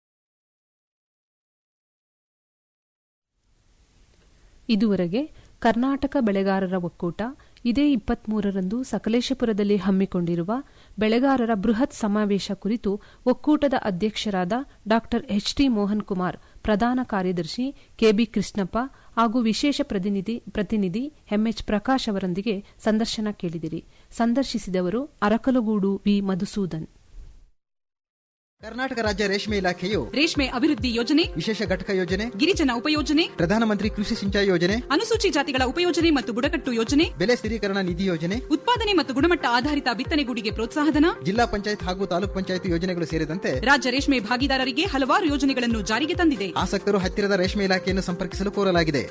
ಇದುವರೆಗೆ ಕರ್ನಾಟಕ ಬೆಳೆಗಾರರ ಒಕ್ಕೂಟ ಇದೇ ಇಪ್ಪತ್ಮೂರರಂದು ಸಕಲೇಶಪುರದಲ್ಲಿ ಹಮ್ಮಿಕೊಂಡಿರುವ ಬೆಳೆಗಾರರ ಬೃಹತ್ ಸಮಾವೇಶ ಕುರಿತು ಒಕ್ಕೂಟದ ಅಧ್ಯಕ್ಷರಾದ ಡಾ ಎಚ್ ಟಿ ಮೋಹನ್ ಕುಮಾರ್ ಪ್ರಧಾನ ಕಾರ್ಯದರ್ಶಿ ಕೆಬಿ ಕೃಷ್ಣಪ್ಪ ಹಾಗೂ ವಿಶೇಷ ಪ್ರತಿನಿಧಿ ಪ್ರತಿನಿಧಿ ಎಂಎಚ್ ಪ್ರಕಾಶ್ ಅವರೊಂದಿಗೆ ಸಂದರ್ಶನ ಕೇಳಿದಿರಿ ಸಂದರ್ಶಿಸಿದವರು ಅರಕಲಗೂಡು ವಿ ಮಧುಸೂದನ್ ಕರ್ನಾಟಕ ರಾಜ್ಯ ರೇಷ್ಮೆ ಇಲಾಖೆಯು ರೇಷ್ಮೆ ಅಭಿವೃದ್ಧಿ ಯೋಜನೆ ವಿಶೇಷ ಘಟಕ ಯೋಜನೆ ಗಿರಿಜನ ಉಪಯೋಜನೆ ಪ್ರಧಾನಮಂತ್ರಿ ಕೃಷಿ ಸಿಂಚಾಯಿ ಯೋಜನೆ ಅನುಸೂಚಿ ಜಾತಿಗಳ ಉಪಯೋಜನೆ ಮತ್ತು ಬುಡಕಟ್ಟು ಯೋಜನೆ ಬೆಲೆ ಸ್ಥಿರೀಕರಣ ನಿಧಿ ಯೋಜನೆ ಉತ್ಪಾದನೆ ಮತ್ತು ಗುಣಮಟ್ಟ ಆಧಾರಿತ ಬಿತ್ತನೆಗೂಡಿಗೆ ಪ್ರೋತ್ಸಾಹಧನ ಜಿಲ್ಲಾ ಪಂಚಾಯತ್ ಹಾಗೂ ತಾಲೂಕ್ ಪಂಚಾಯತ್ ಯೋಜನೆಗಳು ಸೇರಿದಂತೆ ರಾಜ್ಯ ರೇಷ್ಮೆ ಭಾಗಿದಾರರಿಗೆ ಹಲವಾರು ಯೋಜನೆಗಳನ್ನು ಜಾರಿಗೆ ತಂದಿದೆ ಆಸಕ್ತರು ಹತ್ತಿರದ ರೇಷ್ಮೆ ಇಲಾಖೆಯನ್ನು ಸಂಪರ್ಕಿಸಲು ಕೋರಲಾಗಿದೆ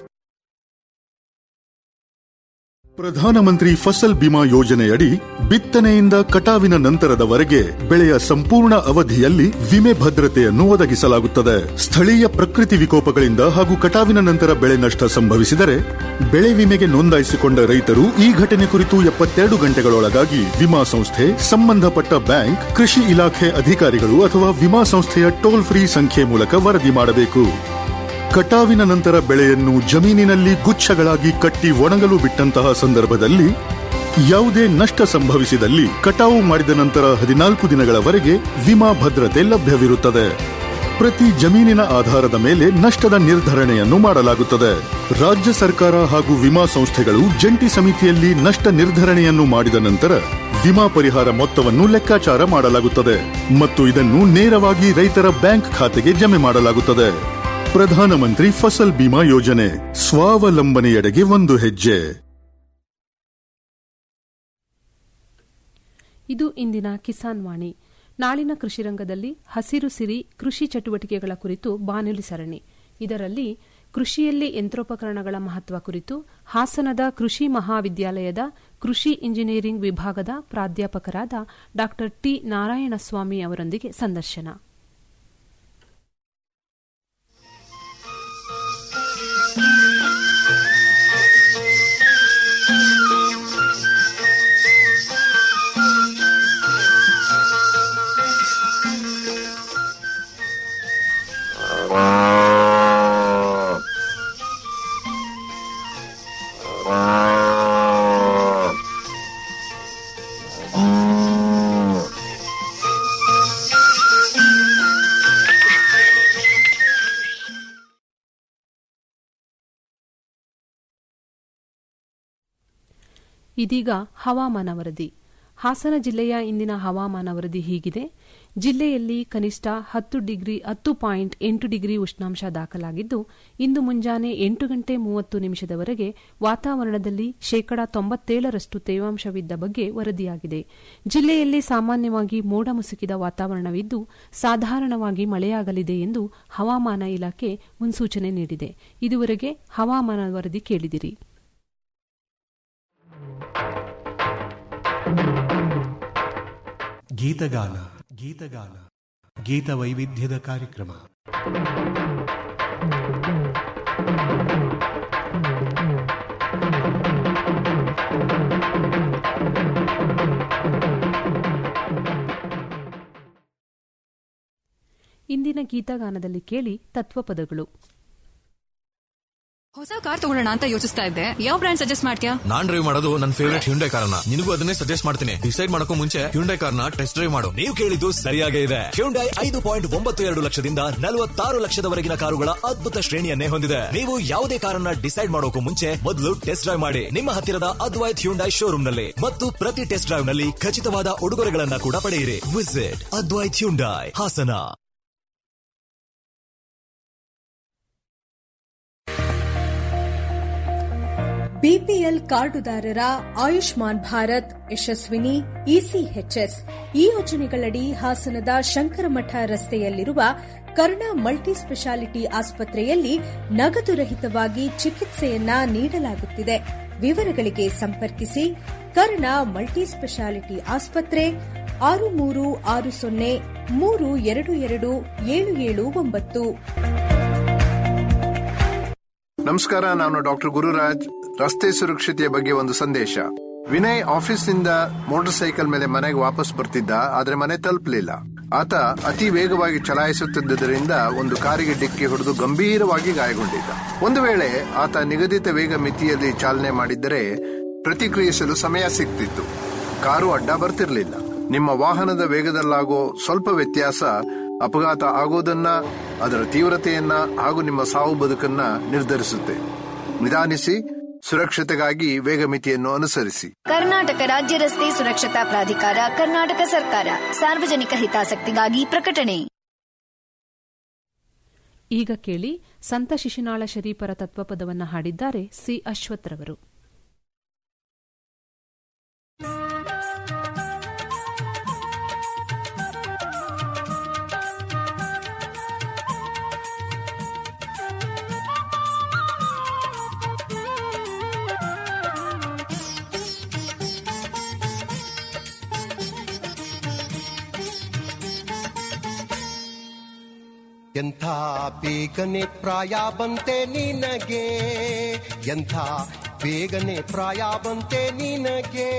ಪ್ರಧಾನಮಂತ್ರಿ ಫಸಲ್ ಬಿಮಾ ಯೋಜನೆಯಡಿ ಬಿತ್ತನೆಯಿಂದ ಕಟಾವಿನ ನಂತರದವರೆಗೆ ಬೆಳೆಯ ಸಂಪೂರ್ಣ ಅವಧಿಯಲ್ಲಿ ವಿಮೆ ಭದ್ರತೆಯನ್ನು ಒದಗಿಸಲಾಗುತ್ತದೆ ಸ್ಥಳೀಯ ಪ್ರಕೃತಿ ವಿಕೋಪಗಳಿಂದ ಹಾಗೂ ಕಟಾವಿನ ನಂತರ ಬೆಳೆ ನಷ್ಟ ಸಂಭವಿಸಿದರೆ ಬೆಳೆ ವಿಮೆಗೆ ನೋಂದಾಯಿಸಿಕೊಂಡ ರೈತರು ಈ ಘಟನೆ ಕುರಿತು ಎಪ್ಪತ್ತೆರಡು ಗಂಟೆಗಳೊಳಗಾಗಿ ವಿಮಾ ಸಂಸ್ಥೆ ಸಂಬಂಧಪಟ್ಟ ಬ್ಯಾಂಕ್ ಕೃಷಿ ಇಲಾಖೆ ಅಧಿಕಾರಿಗಳು ಅಥವಾ ವಿಮಾ ಸಂಸ್ಥೆಯ ಟೋಲ್ ಫ್ರೀ ಸಂಖ್ಯೆ ಮೂಲಕ ವರದಿ ಮಾಡಬೇಕು ಕಟಾವಿನ ನಂತರ ಬೆಳೆಯನ್ನು ಜಮೀನಿನಲ್ಲಿ ಗುಚ್ಛಗಳಾಗಿ ಕಟ್ಟಿ ಒಣಗಲು ಬಿಟ್ಟಂತಹ ಸಂದರ್ಭದಲ್ಲಿ ಯಾವುದೇ ನಷ್ಟ ಸಂಭವಿಸಿದಲ್ಲಿ ಕಟಾವು ಮಾಡಿದ ನಂತರ ಹದಿನಾಲ್ಕು ದಿನಗಳವರೆಗೆ ವಿಮಾ ಭದ್ರತೆ ಲಭ್ಯವಿರುತ್ತದೆ ಪ್ರತಿ ಜಮೀನಿನ ಆಧಾರದ ಮೇಲೆ ನಷ್ಟದ ನಿರ್ಧರಣೆಯನ್ನು ಮಾಡಲಾಗುತ್ತದೆ ರಾಜ್ಯ ಸರ್ಕಾರ ಹಾಗೂ ವಿಮಾ ಸಂಸ್ಥೆಗಳು ಜಂಟಿ ಸಮಿತಿಯಲ್ಲಿ ನಷ್ಟ ನಿರ್ಧರಣೆಯನ್ನು ಮಾಡಿದ ನಂತರ ವಿಮಾ ಪರಿಹಾರ ಮೊತ್ತವನ್ನು ಲೆಕ್ಕಾಚಾರ ಮಾಡಲಾಗುತ್ತದೆ ಮತ್ತು ಇದನ್ನು ನೇರವಾಗಿ ರೈತರ ಬ್ಯಾಂಕ್ ಖಾತೆಗೆ ಜಮೆ ಮಾಡಲಾಗುತ್ತದೆ ಪ್ರಧಾನಮಂತ್ರಿ ಫಸಲ್ ಬಿಮಾ ಯೋಜನೆ ಸ್ವಾವಲಂಬನೆಯೆಡೆಗೆ ಒಂದು ಹೆಜ್ಜೆ ಇದು ಇಂದಿನ ಕಿಸಾನ್ ವಾಣಿ ನಾಳಿನ ಕೃಷಿ ರಂಗದಲ್ಲಿ ಹಸಿರು ಸಿರಿ ಕೃಷಿ ಚಟುವಟಿಕೆಗಳ ಕುರಿತು ಬಾನುಲಿ ಸರಣಿ ಇದರಲ್ಲಿ ಕೃಷಿಯಲ್ಲಿ ಯಂತ್ರೋಪಕರಣಗಳ ಮಹತ್ವ ಕುರಿತು ಹಾಸನದ ಕೃಷಿ ಮಹಾವಿದ್ಯಾಲಯದ ಕೃಷಿ ಇಂಜಿನಿಯರಿಂಗ್ ವಿಭಾಗದ ಪ್ರಾಧ್ಯಾಪಕರಾದ ಡಾ ಟಿ ನಾರಾಯಣಸ್ವಾಮಿ ಅವರೊಂದಿಗೆ ಸಂದರ್ಶನ ಇದೀಗ ಹವಾಮಾನ ವರದಿ ಹಾಸನ ಜಿಲ್ಲೆಯ ಇಂದಿನ ಹವಾಮಾನ ವರದಿ ಹೀಗಿದೆ ಜಿಲ್ಲೆಯಲ್ಲಿ ಕನಿಷ್ಠ ಹತ್ತು ಡಿಗ್ರಿ ಹತ್ತು ಪಾಯಿಂಟ್ ಎಂಟು ಡಿಗ್ರಿ ಉಷ್ಣಾಂಶ ದಾಖಲಾಗಿದ್ದು ಇಂದು ಮುಂಜಾನೆ ಎಂಟು ಗಂಟೆ ಮೂವತ್ತು ನಿಮಿಷದವರೆಗೆ ವಾತಾವರಣದಲ್ಲಿ ಶೇಕಡಾ ತೊಂಬತ್ತೇಳರಷ್ಟು ತೇವಾಂಶವಿದ್ದ ಬಗ್ಗೆ ವರದಿಯಾಗಿದೆ ಜಿಲ್ಲೆಯಲ್ಲಿ ಸಾಮಾನ್ಯವಾಗಿ ಮೋಡ ಮುಸುಕಿದ ವಾತಾವರಣವಿದ್ದು ಸಾಧಾರಣವಾಗಿ ಮಳೆಯಾಗಲಿದೆ ಎಂದು ಹವಾಮಾನ ಇಲಾಖೆ ಮುನ್ಸೂಚನೆ ನೀಡಿದೆ ಇದುವರೆಗೆ ಹವಾಮಾನ ವರದಿ ಕೇಳಿದಿರಿ ಗೀತಗಾನ ಗೀತಗಾನ ಗೀತ ವೈವಿಧ್ಯದ ಕಾರ್ಯಕ್ರಮ ಇಂದಿನ ಗೀತಗಾನದಲ್ಲಿ ಕೇಳಿ ತತ್ವಪದಗಳು ಹೊಸ ಕಾರ್ ತಗೊಳ್ಳೋಣ ಅಂತ ಯೋಚಿಸ್ತಾ ಇದ್ದೆ ಯಾವ ಬ್ರ್ಯಾಂಡ್ ಸಜೆಸ್ಟ್ ಮಾಡ್ತೀಯಾ ನಾನ್ ಡ್ರೈವ್ ಮಾಡೋದು ನನ್ನ ಫೇವರೇಟ್ ಹ್ಯುಂಡೈ ಕಾರ್ನ ನಿನಗೂ ಅದನ್ನೇ ಸಜೆಸ್ಟ್ ಮಾಡ್ತೀನಿ ಡಿಸೈಡ್ ಮಾಡಕ್ಕೂ ಮುಂಚೆ ಹ್ಯುಂಡೈ ಕಾರ್ನ ಟೆಸ್ಟ್ ಡ್ರೈವ್ ಮಾಡು ನೀವು ಕೇಳಿದ್ದು ಸರಿಯಾಗೇ ಇದೆ ಹ್ಯುಂಡೈ ಐದು ಪಾಯಿಂಟ್ ಒಂಬತ್ತು ಎರಡು ಲಕ್ಷದಿಂದ ನಲವತ್ತಾರು ಲಕ್ಷದವರೆಗಿನ ಕಾರುಗಳ ಅದ್ಭುತ ಶ್ರೇಣಿಯನ್ನೇ ಹೊಂದಿದೆ ನೀವು ಯಾವುದೇ ಕಾರನ್ನ ಡಿಸೈಡ್ ಮಾಡೋಕು ಮುಂಚೆ ಮೊದಲು ಟೆಸ್ಟ್ ಡ್ರೈವ್ ಮಾಡಿ ನಿಮ್ಮ ಹತ್ತಿರದ ಅದ್ವೈತ್ ಹ್ಯುಂಡೈ ಶೋರೂಮ್ ನಲ್ಲಿ ಮತ್ತು ಪ್ರತಿ ಟೆಸ್ಟ್ ಡ್ರೈವ್ ನಲ್ಲಿ ಖಚಿತವಾದ ಉಡುಗೊರೆಗಳನ್ನ ಕೂಡ ಪಡೆಯಿರಿ visit Advait Hyundai Hassan BPL ಕಾರ್ಡುದಾರರ ಆಯುಷ್ಮಾನ್ ಭಾರತ್ ಯಶಸ್ವಿನಿ ಇಸಿಎಚ್ಎಸ್ ಈ ಯೋಜನೆಗಳಡಿ ಹಾಸನದ ಶಂಕರಮಠ ರಸ್ತೆಯಲ್ಲಿರುವ ಕರ್ಣ ಮಲ್ಟಿ ಸ್ಪೆಷಾಲಿಟಿ ಆಸ್ಪತ್ರೆಯಲ್ಲಿ ನಗದು ರಹಿತವಾಗಿ ಚಿಕಿತ್ಸೆಯನ್ನ ನೀಡಲಾಗುತ್ತಿದೆ ವಿವರಗಳಿಗೆ ಸಂಪರ್ಕಿಸಿ ಕರ್ಣ ಮಲ್ಟಿ ಸ್ಪೆಷಾಲಿಟಿ ಆಸ್ಪತ್ರೆ ಆರು ಮೂರು ಆರು ಸೊನ್ನೆ ಮೂರು ಎರಡು ಎರಡು ಏಳು ಏಳು ಒಂಬತ್ತು ನಮಸ್ಕಾರ ನಾನು ಡಾಕ್ಟರ್ ಗುರುರಾಜ್ ರಸ್ತೆ ಸುರಕ್ಷತೆಯ ಬಗ್ಗೆ ಒಂದು ಸಂದೇಶ ವಿನಯ್ ಆಫೀಸ್ನಿಂದ ಮೋಟಾರ್ ಸೈಕಲ್ ಮೇಲೆ ಮನೆಗೆ ವಾಪಸ್ ಬರ್ತಿದ್ದ ಆದ್ರೆ ಮನೆ ತಲುಪಲಿಲ್ಲ ಆತ ಅತಿ ವೇಗವಾಗಿ ಚಲಾಯಿಸುತ್ತಿದ್ದರಿಂದ ಒಂದು ಕಾರಿಗೆ ಡಿಕ್ಕಿ ಹೊಡೆದು ಗಂಭೀರವಾಗಿ ಗಾಯಗೊಂಡಿದ್ದ ಒಂದು ವೇಳೆ ಆತ ನಿಗದಿತ ವೇಗ ಮಿತಿಯಲ್ಲಿ ಚಾಲನೆ ಮಾಡಿದ್ದರೆ ಪ್ರತಿಕ್ರಿಯಿಸಲು ಸಮಯ ಸಿಗ್ತಿತ್ತು ಕಾರು ಅಡ್ಡ ಬರ್ತಿರ್ಲಿಲ್ಲ ನಿಮ್ಮ ವಾಹನದ ವೇಗದಲ್ಲಾಗೋ ಸ್ವಲ್ಪ ವ್ಯತ್ಯಾಸ ಅಪಘಾತ ಆಗೋದನ್ನ ಅದರ ತೀವ್ರತೆಯನ್ನ ಹಾಗೂ ನಿಮ್ಮ ಸಾವು ಬದುಕನ್ನ ನಿರ್ಧರಿಸುತ್ತೆ ನಿಧಾನಿಸಿ ಸುರಕ್ಷತೆಗಾಗಿ ವೇಗ ಮಿತಿಯನ್ನು ಅನುಸರಿಸಿ ಕರ್ನಾಟಕ ರಾಜ್ಯ ರಸ್ತೆ ಸುರಕ್ಷತಾ ಪ್ರಾಧಿಕಾರ ಕರ್ನಾಟಕ ಸರ್ಕಾರ ಸಾರ್ವಜನಿಕ ಹಿತಾಸಕ್ತಿಗಾಗಿ ಪ್ರಕಟಣೆ ಈಗ ಕೇಳಿ ಸಂತ ಶಿಶುನಾಳ ಶರೀಫರ ತತ್ವಪದವನ್ನು ಹಾಡಿದ್ದಾರೆ ಸಿ ಅಶ್ವಥ್ರವರು ಎಂಥ ಬೇಗನೆ ಪ್ರಾಯ ಬಂತೆ ನಿನಗೆ ಎಂಥ ಬೇಗನೆ ಪ್ರಾಯ ಬಂತೆ ನಿನಗೆ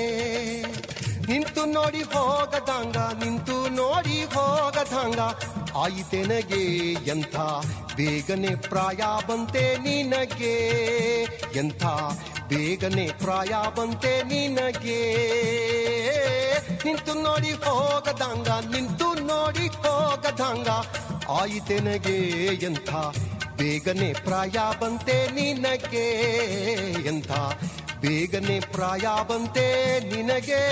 ನಿಂತು ನೋಡಿ ಹೋಗದಂಗ ನಿಂತು ನೋಡಿ ಹೋಗದಂಗ ಆಯಿತೆನಗೆ ಎಂಥ ಬೇಗನೆ ಪ್ರಾಯ ಬಂತೆ ನಿನಗೆ ಎಂಥ ಬೇಗನೆ ಪ್ರಾಯ ಬಂತೆ ನಿನಗೆ ನಿಂತು ನೋಡಿ ಹೋಗದಂಗ ನಿಂತು ನೋಡಿ ಹೋಗದಂಗ ಆಯಿತೆನಗೆ ಎಂಥ ಬೇಗನೆ ಪ್ರಾಯ ಬಂತೆ ನಿನಗೆ ಎಂಥ ಬೇಗನೆ ಪ್ರಾಯ ಬಂತೆ ನಿನಗೆ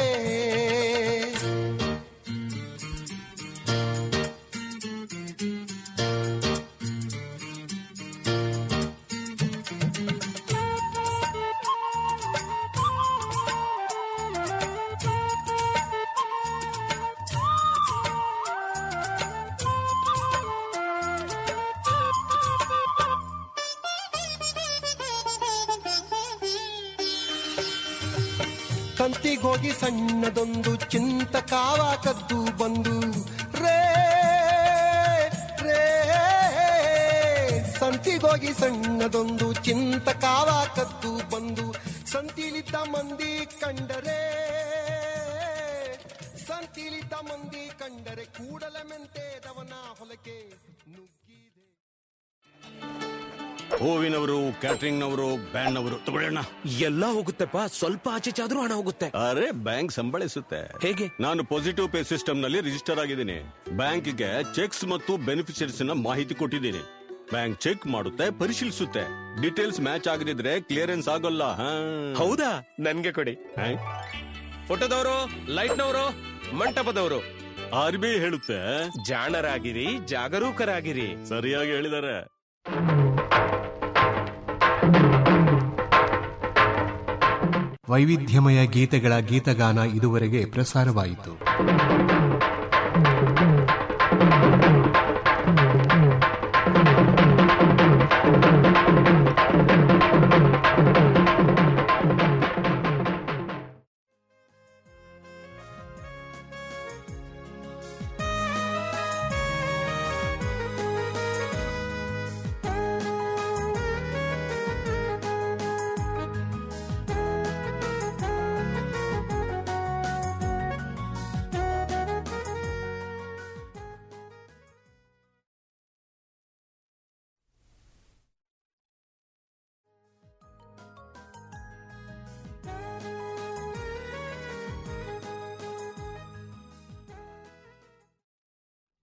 ಕಂತಿಗೋಗಿ ಸಣ್ಣದೊಂದು ಚಿಂತ ಕಾವ ಕದ್ದು ಬಂದು ರೇ ರೇ ಸಂತಿಗೋಗಿ ಸಣ್ಣದೊಂದು ಚಿಂತ ಕಾವ ಕದ್ದು ಬಂದು ಸಂತಿಲಿದ್ದ ಮಂದಿ ಕಂಡರೆ ಸಂತಿಲಿದ್ದ ಮಂದಿ ಕಂಡರೆ ಕೂಡಲ ಮೆಂತೆದವನ ಹೊಲಕ್ಕೆ ಹೂವಿನವರು ಕ್ಯಾಟರಿಂಗ್ ನವರು ಬ್ಯಾಂಡ್ ನವರು ತಗೊಳ್ಳೋಣ ಎಲ್ಲ ಹೋಗುತ್ತೆಪ್ಪ ಸ್ವಲ್ಪ ಆಚೆ ಚಾದ್ರೂ ಹಣ ಹೋಗುತ್ತೆ ಅರೆ ಬ್ಯಾಂಕ್ ಸಂಬಳಿಸುತ್ತೆ ಹೇಗೆ ನಾನು ಪಾಸಿಟಿವ್ ಪೇ ಸಿಸ್ಟಮ್ ನಲ್ಲಿ ರಿಜಿಸ್ಟರ್ ಆಗಿದ್ದೀನಿ ಬ್ಯಾಂಕ್ಗೆ ಚೆಕ್ಸ್ ಮತ್ತು ಬೆನಿಫಿಷರೀಸ್ ನ ಮಾಹಿತಿ ಕೊಟ್ಟಿದ್ದೀನಿ ಬ್ಯಾಂಕ್ ಚೆಕ್ ಮಾಡುತ್ತೆ ಪರಿಶೀಲಿಸುತ್ತೆ ಡೀಟೇಲ್ಸ್ ಮ್ಯಾಚ್ ಆಗದಿದ್ರೆ ಕ್ಲಿಯರೆನ್ಸ್ ಆಗೋಲ್ಲ ಹಾ. ಹೌದಾ ನನ್ಗೆ ಕೊಡಿ ಹಾ? ಫೋಟೋದವರು ಲೈಟ್ನವರು ಮಂಟಪದವರು ಆರ್ ಬಿ ಐ ಹೇಳುತ್ತೆ ಜಾಣರಾಗಿರಿ ಜಾಗರೂಕರಾಗಿರಿ ಸರಿಯಾಗಿ ಹೇಳಿದ್ದಾರೆ ವೈವಿಧ್ಯಮಯ ಗೀತೆಗಳ ಗೀತಗಾನ ಇದುವರೆಗೆ ಪ್ರಸಾರವಾಯಿತು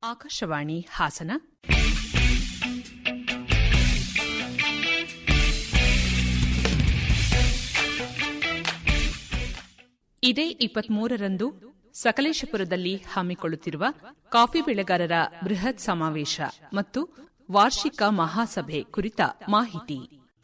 ಆಕಾಶವಾಣಿ ಹಾಸನ ಇದೇ ಇಪ್ಪತ್ಮೂರರಂದು ಸಕಲೇಶಪುರದಲ್ಲಿ ಹಮ್ಮಿಕೊಳ್ಳುತ್ತಿರುವ ಕಾಫಿ ಬೆಳೆಗಾರರ ಬೃಹತ್ ಸಮಾವೇಶ ಮತ್ತು ವಾರ್ಷಿಕ ಮಹಾಸಭೆ ಕುರಿತ ಮಾಹಿತಿ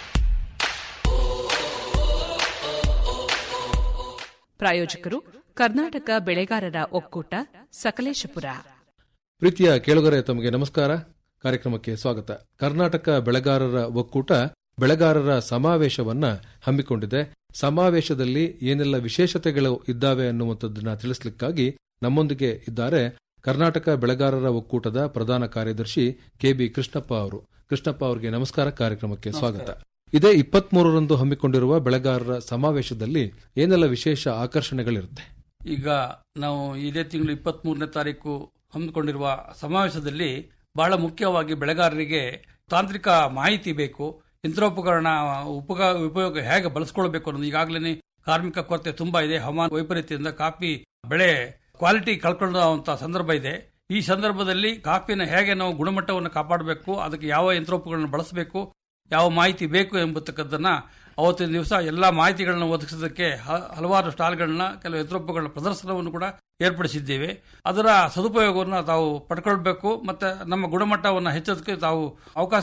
ಪ್ರಾಯೋಜಕರು ಕರ್ನಾಟಕ ಬೆಳೆಗಾರರ ಒಕ್ಕೂಟ ಸಕಲೇಶಪುರ ಪ್ರೀತಿಯ ಕೇಳುಗರೆ ತಮಗೆ ನಮಸ್ಕಾರ ಕಾರ್ಯಕ್ರಮಕ್ಕೆ ಸ್ವಾಗತ ಕರ್ನಾಟಕ ಬೆಳೆಗಾರರ ಒಕ್ಕೂಟ ಬೆಳೆಗಾರರ ಸಮಾವೇಶವನ್ನ ಹಮ್ಮಿಕೊಂಡಿದೆ ಸಮಾವೇಶದಲ್ಲಿ ಏನೆಲ್ಲ ವಿಶೇಷತೆಗಳು ಇದ್ದಾವೆ ಅನ್ನುವಂಥದ್ದನ್ನ ತಿಳಿಸಲಿಕ್ಕಾಗಿ ನಮ್ಮೊಂದಿಗೆ ಇದ್ದಾರೆ ಕರ್ನಾಟಕ ಬೆಳೆಗಾರರ ಒಕ್ಕೂಟದ ಪ್ರಧಾನ ಕಾರ್ಯದರ್ಶಿ ಕೆಬಿ ಕೃಷ್ಣಪ್ಪ ಅವರು ಕೃಷ್ಣಪ್ಪ ಅವರಿಗೆ ನಮಸ್ಕಾರ ಕಾರ್ಯಕ್ರಮಕ್ಕೆ ಸ್ವಾಗತ ಇದೇ ಇಪ್ಪತ್ಮೂರರಂದು ಹಮ್ಮಿಕೊಂಡಿರುವ ಬೆಳೆಗಾರರ ಸಮಾವೇಶದಲ್ಲಿ ಏನೆಲ್ಲ ವಿಶೇಷ ಆಕರ್ಷಣೆಗಳಿರುತ್ತೆ ಈಗ ನಾವು ಇದೇ ತಿಂಗಳು ಇಪ್ಪತ್ತ್ ಮೂರನೇ ತಾರೀಕು ಹಮ್ಮಿಕೊಂಡಿರುವ ಸಮಾವೇಶದಲ್ಲಿ ಬಹಳ ಮುಖ್ಯವಾಗಿ ಬೆಳೆಗಾರರಿಗೆ ತಾಂತ್ರಿಕ ಮಾಹಿತಿ ಬೇಕು ಯಂತ್ರೋಪಕರಣ ಉಪಗ ಉಪಯೋಗ ಹೇಗೆ ಬಳಸ್ಕೊಳ್ಬೇಕು ಅನ್ನೋದು ಈಗಾಗಲೇ ಕಾರ್ಮಿಕ ಕೊರತೆ ತುಂಬಾ ಇದೆ ಹವಾಮಾನ ವೈಪರೀತ್ಯದಿಂದ ಕಾಫಿ ಬೆಳೆ ಕ್ವಾಲಿಟಿ ಕಳ್ಕೊಳ್ಳುವಂತ ಸಂದರ್ಭ ಇದೆ ಈ ಸಂದರ್ಭದಲ್ಲಿ ಕಾಫಿನ ಹೇಗೆ ನಾವು ಗುಣಮಟ್ಟವನ್ನು ಕಾಪಾಡಬೇಕು ಅದಕ್ಕೆ ಯಾವ ಯಂತ್ರೋಪಕರಣ ಬಳಸಬೇಕು ಯಾವ ಮಾಹಿತಿ ಬೇಕು ಎಂಬತಕ್ಕದ್ದನ್ನ ಅವತ್ತಿನ ದಿವಸ ಎಲ್ಲಾ ಮಾಹಿತಿಗಳನ್ನ ಒದಗಿಸೋದಕ್ಕೆ ಹ- ಹಲವಾರು ಸ್ಟಾಲ್ಗಳನ್ನ ಕೆಲವು ಯಂತ್ರೋಪಕರಣ ಪ್ರದರ್ಶನವನ್ನು ಕೂಡ ಏರ್ಪಡಿಸಿದ್ದೇವೆ ಅದರ ಸದುಪಯೋಗವನ್ನು ತಾವು ಪಡ್ಕೊಳ್ಬೇಕು ಮತ್ತೆ ನಮ್ಮ ಗುಣಮಟ್ಟವನ್ನು ಹೆಚ್ಚೋದಕ್ಕೆ ತಾವು ಅವಕಾಶ